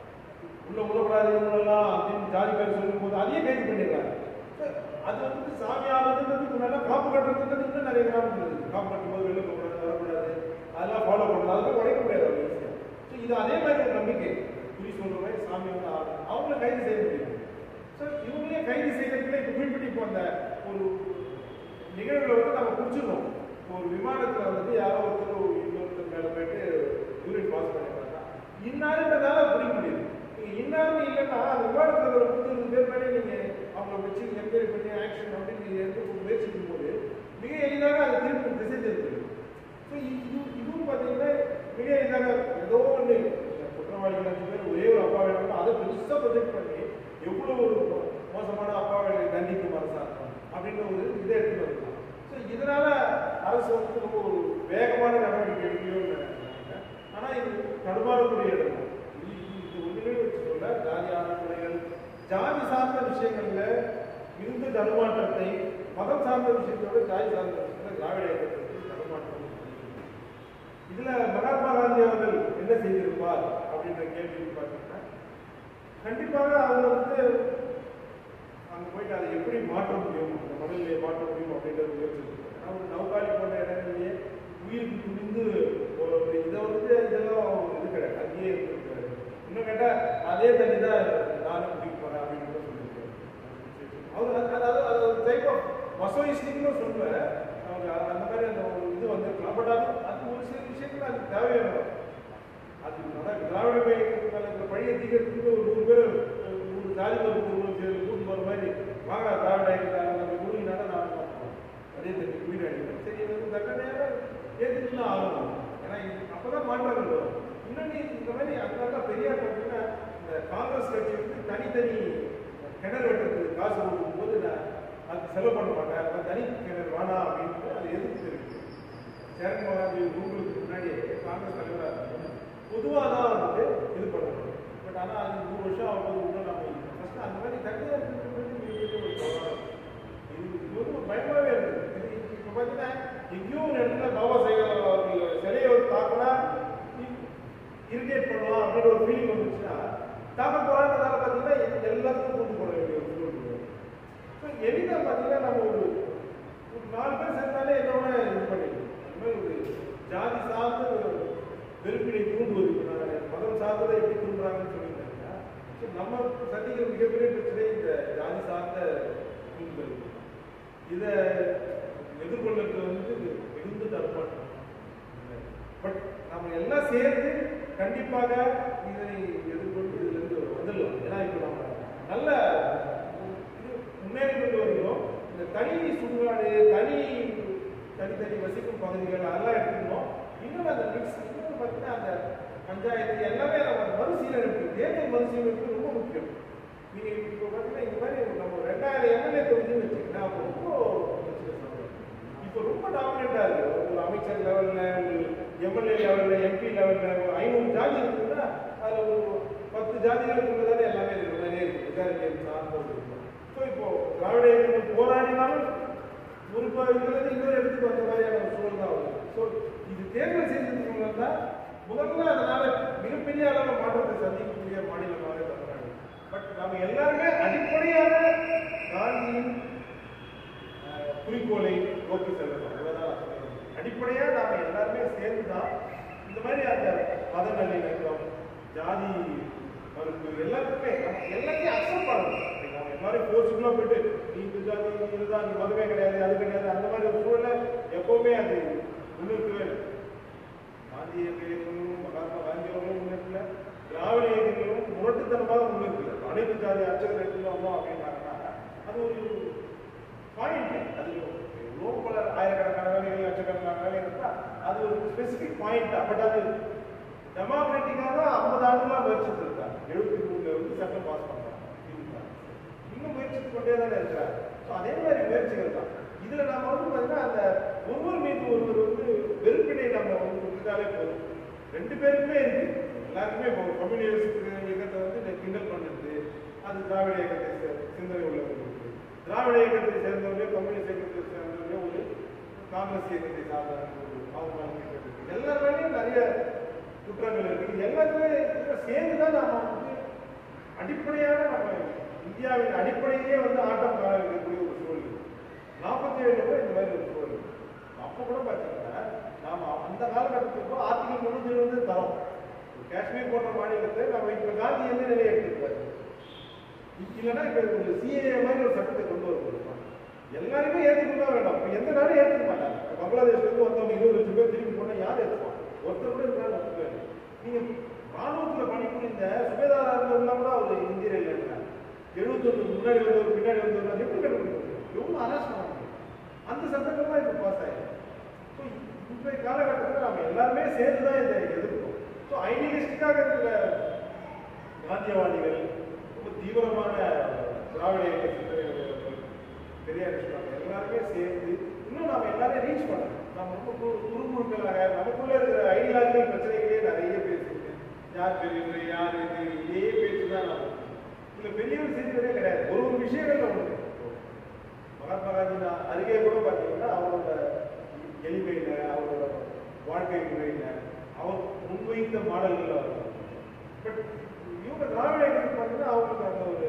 உள்ள உள்ளப்படாது இவங்களெல்லாம் அப்படின்னு ஜாதி பேர் சொல்லும் போது அதையே கைது பண்ணிடுறாங்க அது வந்து சாமி ஆகிறதுக்கு முன்னாடி காப்பு கட்டுறதுக்கு இன்னும் நிறைய கிராமங்கள் இருக்கு காப்பு கட்டும் போது வெளில போகக்கூடாது வரக்கூடாது அதெல்லாம் ஃபாலோ பண்ணக்கூடாது அதெல்லாம் உடைக்க முடியாது அவ்வளோ ஈஸியாக ஸோ இது அதே மாதிரி ஒரு நம்பிக்கை குறி சொல்ற மாதிரி சாமி வந்து ஆகணும் அவங்கள கைது செய்ய முடியும் ஸோ இவங்களே கைது செய்யறதுல இப்போ குறிப்பிட்டு இப்போ அந்த ஒரு நிகழ்வுல வந்து நம்ம புரிஞ்சுக்கணும் இப்போ ஒரு விமானத்துல வந்துட்டு யாரோ ஒருத்தர் ஒரு இன்னொருத்தர் மேல போயிட்டு யூரின் பாஸ் பண்ணிடுறாங்க இன்னாருன்றதால பிடிக்க முடியுது நீங்க இன்னாருன்னு இல்லைன்னா அந்த விமானத்துல ஒரு நூத்தி பேர் மேலே நீங்க அவங்கள வச்சு என்கொயரி பண்ணி ஆக்ஷன் அப்படின்னு நீங்க எடுத்து முயற்சிக்கும் போது மிக எளிதாக அதை திருப்பி திசை திருப்பி ஸோ இது இதுவும் பார்த்தீங்கன்னா மிக எளிதாக ஏதோ ஒன்று குற்றவாளிகள் அஞ்சு பேர் ஒரே ஒரு அப்பா வேணும் அதை பெருசாக ப்ரொஜெக்ட் பண்ணி எவ்வளோ ஒரு மோசமான அப்பாவை தண்டிக்கும் அரசாங்கம் அப்படின்ற ஒரு இதை எடுத்துட்டு வரலாம் ஸோ இதனால அரசு வந்து ரொம்ப ஒரு வேகமான நடவடிக்கை எடுக்கணும்னு நினைக்கிறாங்க ஆனால் இது தடுமாறக்கூடிய இடம் தான். இது இது ஒன்றுமே வச்சு சொல்ல ஜாதி ஆணையங்கள் ஜாதி சார்ந்த விஷயங்கள்ல இருந்து தடுமாற்றத்தை மதம் சார்ந்த விஷயத்தோட ஜாதி சார்ந்த விஷயத்துல திராவிட இயக்கத்திற்கு தடுமாற்றம் இதுல மகாத்மா காந்தி அவர்கள் என்ன செய்திருப்பார் அப்படின்ற கேள்வி பார்த்தீங்கன்னா கண்டிப்பாக அவங்க வந்து அங்க போயிட்டு அதை எப்படி மாற்ற முடியும் அந்த மனநிலையை மாற்ற முடியும் அப்படின்றது முயற்சி ஏன்னா ஒரு நௌகாலி போன்ற இடங்களிலேயே உயிருக்கு துணிந்து ஒரு ஒரு இதை வந்து இதெல்லாம் ஒரு இது கிடையாது அங்கேயே இருந்திருக்காரு இன்னும் கேட்டா அதே தண்ணி தான் நானும் குடிக்க போறேன் அப்படின்னு கூட சொல்லியிருக்காரு அவர் அது- அதாவது அது ஒரு டைப் ஆஃப் மசோயிஸ்டிக்னு சொல்லுவேன் அவங்க அந்த மாதிரி அந்த ஒரு இது வந்திருக்கலாம் பட் அது அது ஒரு சில விஷயங்கள் அது தேவையான அது அதான் திராவிட இயக்கத்துக்கு மேல இந்த பழைய தீக்கிறதுக்கு ஒரு நூறு பேர் ஒரு நூறு ஜாதி ஒரு நூறு பேர் கூட்டு போற மாதிரி வாங்க திராவிட இயக்கத்தாங்க நம்ம குடியினால நான் பார்ப்போம் அதே தெரிஞ்சு குடியில் அடிக்கிறேன் சரி இது வந்து தக்கனையாக ஏற்றுட்டு தான் ஆகணும் ஏன்னா இது அப்பதான் மாற்றங்கள் வரும் இன்னொன்று இந்த மாதிரி அதனால பெரியார் பார்த்தீங்கன்னா இந்த காங்கிரஸ் கட்சி வந்து தனித்தனி கிணறு வெட்டுறதுக்கு காசு கொடுக்கும்போது நான் அது செலவு பண்ண மாட்டேன் அதனால தனி கிணறு வேணாம் அப்படின்னு அது எதிர்த்து இருக்கு சேரன் மகாதேவி உங்களுக்கு முன்னாடி காங்கிரஸ் தலைவராக இருந்தாங்க பொதுவாக தான் வந்துட்டு இது பண்ணணும் பட் ஆனால் அது நூறு வருஷம் ஆகும்போது கூட நம்ம ஃபஸ்ட்டு அந்த மாதிரி தனியாக இருக்கிறது மிகப்பெரிய ஒரு சவால் இது இது வந்து ஒரு பயமாகவே இருக்குது இது இப்போ பார்த்தீங்கன்னா எங்கேயோ ஒரு இடத்துல பாபா சாஹேப் அவர்கள் சிலையை ஒரு தாக்கினா இரிட்டேட் பண்ணலாம் அப்படின்ற ஒரு ஃபீலிங் வந்துச்சுன்னா தாக்க போகிறான்றதால பார்த்தீங்கன்னா எல்லாத்துக்கும் கூட்டு போட வேண்டிய ஒரு சூழ்நிலை ஸோ எளிதாக பார்த்தீங்கன்னா நம்ம ஒரு ஒரு நாலு பேர் சேர்ந்தாலே என்னோட இது பண்ணிக்கலாம் அந்த மாதிரி ஒரு ஜாதி சார்ந்த ஒரு வெறுப்பினை தூண்டுவது இப்போ நான் மதம் சார்ந்ததை எப்படி தூண்டுறாங்கன்னு சொல்லியிருந்தாங்க ஸோ நம்ம சந்திக்கிற மிகப்பெரிய பிரச்சனை இந்த ஜாதி சார்ந்த தூண்டுதல் இதை எதிர்கொள்ளுறது வந்து மிகுந்த தடுமாற்றம் பட் நம்ம எல்லாம் சேர்ந்து கண்டிப்பாக இதனை எதிர்கொண்டு இதுல இருந்து வந்துடலாம் ஏன்னா இப்போ நம்ம நல்ல இது முன்னேறி கொண்டு வருகிறோம் இந்த தனி சுடுகாடு தனி தனித்தனி வசிக்கும் பகுதிகள் அதெல்லாம் எடுத்துக்கணும் இன்னும் அந்த மிக்ஸ் இன்னொன்று பார்த்தீங்கன்னா அந்த பஞ்சாயத்து எல்லாமே நம்ம மறுசீரமைப்பு தேர்தல் மறுசீரமைப்பு ரொம்ப முக்கியம் நீங்க இப்போ பார்த்தீங்கன்னா இந்த மாதிரி நம்ம ரெண்டாயிரம் எம்எல்ஏ தொகுதின்னு வச்சுக்கோங்களேன் அப்போ ரொம்ப பிரச்சனை சாப்பிடும். இப்போ ரொம்ப டாமினேட்டா இருக்கு ஒரு அமைச்சர் லெவல்ல எம்எல்ஏ லெவல்ல எம்பி லெவல்ல ஒரு ஐநூறு ஜாதி இருக்குன்னா அதுல ஒரு பத்து ஜாதிகளுக்கு உள்ளதானே எல்லாமே இருக்கு நிறைய இருக்கு வேற சார்ந்த ஒரு விஷயம் ஸோ இப்போ திராவிட இயக்கங்கள் போராடினாலும் ஒரு இப்போ இதுலேருந்து இன்னொரு இடத்துக்கு வந்த மாதிரியான ஒரு சூழல் தான் வருது ஸோ இது தேர்தல் செய்ததுக்கு தான் முதல்ல அதனால மிகப்பெரிய அளவில் மாற்றத்தை சந்திக்கக்கூடிய மாநிலமாக தமிழ்நாடு பட் நம்ம எல்லாருமே அடிப்படையான காந்தியின் அஹ், குறிக்கோளை நோக்கி செல்லணும் அவ்வளவுதான் நான் சொல்றேன். அடிப்படையா நாம எல்லாருமே சேர்ந்து தான் இந்த மாதிரி அந்த மத நல்லிணக்கம் ஜாதி மறுப்பு எல்லாத்துக்குமே நம்ம எல்லாத்தையும் அக்செப்ட் பண்ணணும் அப்படி நாம எல்லாரும் போர்ச்சுக்குள்ள போயிட்டு நீ இந்த ஜாதி நீ இதுதான் நீ மதமே கிடையாது அது கிடையாது அந்த மாதிரி ஒரு சூழலை எப்பவுமே அது முன்னிறுத்தவே இல்லை காந்தி இயக்கங்களும் மகாத்மா காந்தி அவர்களும் முன்னெடுக்கல திராவிட இயக்கங்களும் முரட்டுத்தனமாக முன்னெடுக்கல அனைத்து ஜாதி அர்ச்சகர் எடுத்துக்கோமா அப்படின்னாங்கன்னா அது ஒரு பாயிண்ட் அது எவ்வளோ பல ஆயிரக்கணக்கான வேலைகள் லட்சக்கணக்கான வேலைகள் இருந்தா அது ஒரு ஸ்பெசிபிக் பாயிண்ட் பட் அது டெமோக்ராட்டிக்காக ஐம்பது ஆண்டுகளா முயற்சித்து இருக்காங்க எழுபத்தி மூணுல வந்து சட்டம் பாஸ் பண்றாங்க திமுக. இன்னும் முயற்சித்து கொண்டே தானே இருக்கிறாங்க ஸோ அதே மாதிரி முயற்சிகள் தான் இதுல நாம வந்து பார்த்தீங்கன்னா அந்த ஒருவர் மீது ஒருவர் வந்து வெறுப்பினை நம்ம வந்து விட்டுட்டாலே போதும் ரெண்டு பேருக்குமே இருக்கு எல்லாருக்குமே இப்போ கம்யூனிஸ்ட் இயக்கத்தை வந்து இந்த கிண்டல் பண்ணுறது அது திராவிட இயக்கத்தை சே- சிந்தனை உள்ளவர்களுக்கு திராவிட இயக்கத்தை சேர்ந்தவர்களே கம்யூனிஸ்ட் இயக்கத்தை சேர்ந்தவர்களே ஒரு காங்கிரஸ் இயக்கத்தை சார்ந்தவர்கள் ஒரு அவமானம் இருக்கு எல்லா வேலையும் நிறைய குற்றங்கள் இருக்கு இது எல்லாத்துமே இதுல சேர்ந்து தான் நாம வந்து அடிப்படையான நம்ம இந்தியாவின் அடிப்படையே வந்து ஆட்டம் காண வைக்கக்கூடிய ஒரு சூழல் இருக்கு. நாற்பத்தி ஏழுல கூட இந்த மாதிரி ஒரு சூழல் இருக்கு. அப்ப கூட பாத்தீங்கன்னா நாம அந்த காலகட்டத்துக்கு ஆர்டிகல் முன்னூத்தி வந்து தரோம் ஒரு காஷ்மீர் போன்ற மாநிலத்தை நம்ம இப்ப காந்தி எந்த நிலையை எடுத்துருக்காரு இல்லைன்னா இப்ப ஒரு சிஏஏ மாதிரி ஒரு சட்டத்தை கொண்டு வர முடியுமா எல்லாருமே ஏற்றுக்கொண்டா வேண்டாம் இப்ப எந்த நாடும் ஏற்றுக்க மாட்டாங்க இப்ப பங்களாதேஷ்ல இருந்து வந்தவங்க இருபது லட்சம் பேர் திரும்பி போனா யார் ஏற்றுப்பாங்க ஒருத்தர் கூட இருக்கிறாங்க ஒத்துக்க நீங்க ராணுவத்துல பணிபுரிந்த சுபேதாரா இருந்தவங்க கூட ஒரு இந்தியர் இல்லைன்னா எழுபத்தொன்னு முன்னாடி வந்தவர் பின்னாடி வந்தவர் எப்படி கண்டுபிடிக்க முடியும் எவ்வளவு அரசு பண்ண முடியும் அந்த சட்டங்கள் தான் இப்போ பாஸ் ஆயிருக்கு ஸோ இன்றைய காலகட்டத்தில் நம்ம எல்லாருமே சேர்ந்து தான் இதை எதிர்ப்போம் ஸோ ஐடியலிஸ்டிக்காக இருக்கிற காந்தியவாதிகள் ரொம்ப தீவிரமான திராவிட இயக்க சிந்தனைகள் பெரியார் சொல்றாங்க எல்லாருமே சேர்ந்து இன்னும் நாம எல்லாரையும் ரீச் பண்ணணும் நம்ம ரொம்ப குறு குறுகுறுக்கலாக நமக்குள்ள இருக்கிற ஐடியாலஜிக்கல் பிரச்சனைகளே நிறைய பேசிருக்கு யார் பெரியவர் யார் இது இதே பேச்சு தான் நம்ம இதுல பெரியவர் செஞ்சதே கிடையாது ஒரு ஒரு விஷயங்கள்ல ஒன்று மகாத்மா காந்தி நான் அருகே கூட பார்த்தீங்கன்னா அவரோட எளிமையில அவரோட வாழ்க்கை முறையில அவர் முன்வைத்த மாடல்கள் பட் இவங்க திராவிட இயக்கம் பார்த்தீங்கன்னா அவங்களுக்கு அந்த ஒரு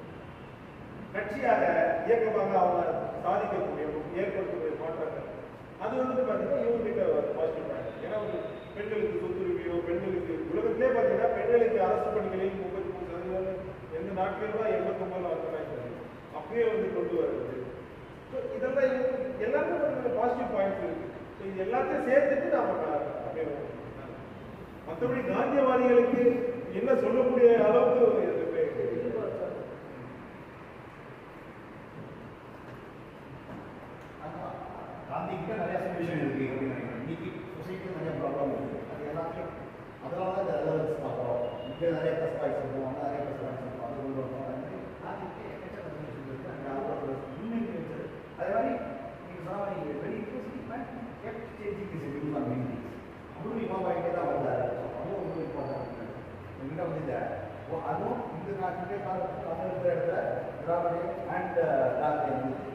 கட்சியாக இயக்கமாக அவங்க சாதிக்கக்கூடிய ஏற்படுத்தக்கூடிய மாற்றங்கள் அது வந்துட்டு பார்த்தீங்கன்னா இவங்க கிட்ட பாசிட்டிவ் பாயிண்ட் ஏன்னா ஒரு பெண்களுக்கு சொத்துரிமையோ பெண்களுக்கு உலகத்திலே பார்த்தீங்கன்னா பெண்களுக்கு அரசு பணிகளில் முப்பத்தி மூணு சதவீதம் எந்த நாட்டிலும் தான் எண்பத்தொம்பதுல வந்த மாதிரி அப்பயே வந்து கொண்டு வருது ஸோ இதெல்லாம் இவங்க- எல்லாருமே ஒரு பாசிட்டிவ் பாயிண்ட்ஸ் இருக்கு ஸோ இது எல்லாத்தையும் சேர்த்துட்டு நாம க- அப்படியே மற்றபடி காந்தியவாதிகளுக்கு என்ன சொல்லக்கூடிய அளவுக்கு எதுவுமே காந்தி கிட்ட நிறைய சொல்யூஷன் இருக்கு அப்படின்னு நினைக்கிறேன் இன்னைக்கு சொசைட்டியில் நிறைய ப்ராப்ளம் இருக்கு அது எல்லாத்தையும் அதனால தான் இந்த ரெலவன்ஸ் பார்க்குறோம் இங்கே நிறைய ப்ளஸ் பாயிண்ட்ஸ் இருக்கும் அங்கே நிறைய ப்ளஸ் பாயிண்ட்ஸ் இருக்கும் அது கொண்டு வரணும் அது மாதிரி காந்தி கிட்ட எக்கச்சக்க சொல்யூஷன் இருக்கு அங்கே அவரோட முன்னேற்றி வச்சது அதே மாதிரி நீங்கள் சொன்ன மாதிரி very interesting kept changing is view on main things அவரும் இமாம் இங்கே தான் வந்தார் அதுவும் ரொம்ப இம்பார்ட்டன்ட் எங்கிட்ட வந்து இந்த ஓ, அதுவும் இந்த நாட்டிலே காலத்தில் அவங்க இருக்கிற இடத்துல திராவிடம் அண்ட் காந்தி வந்து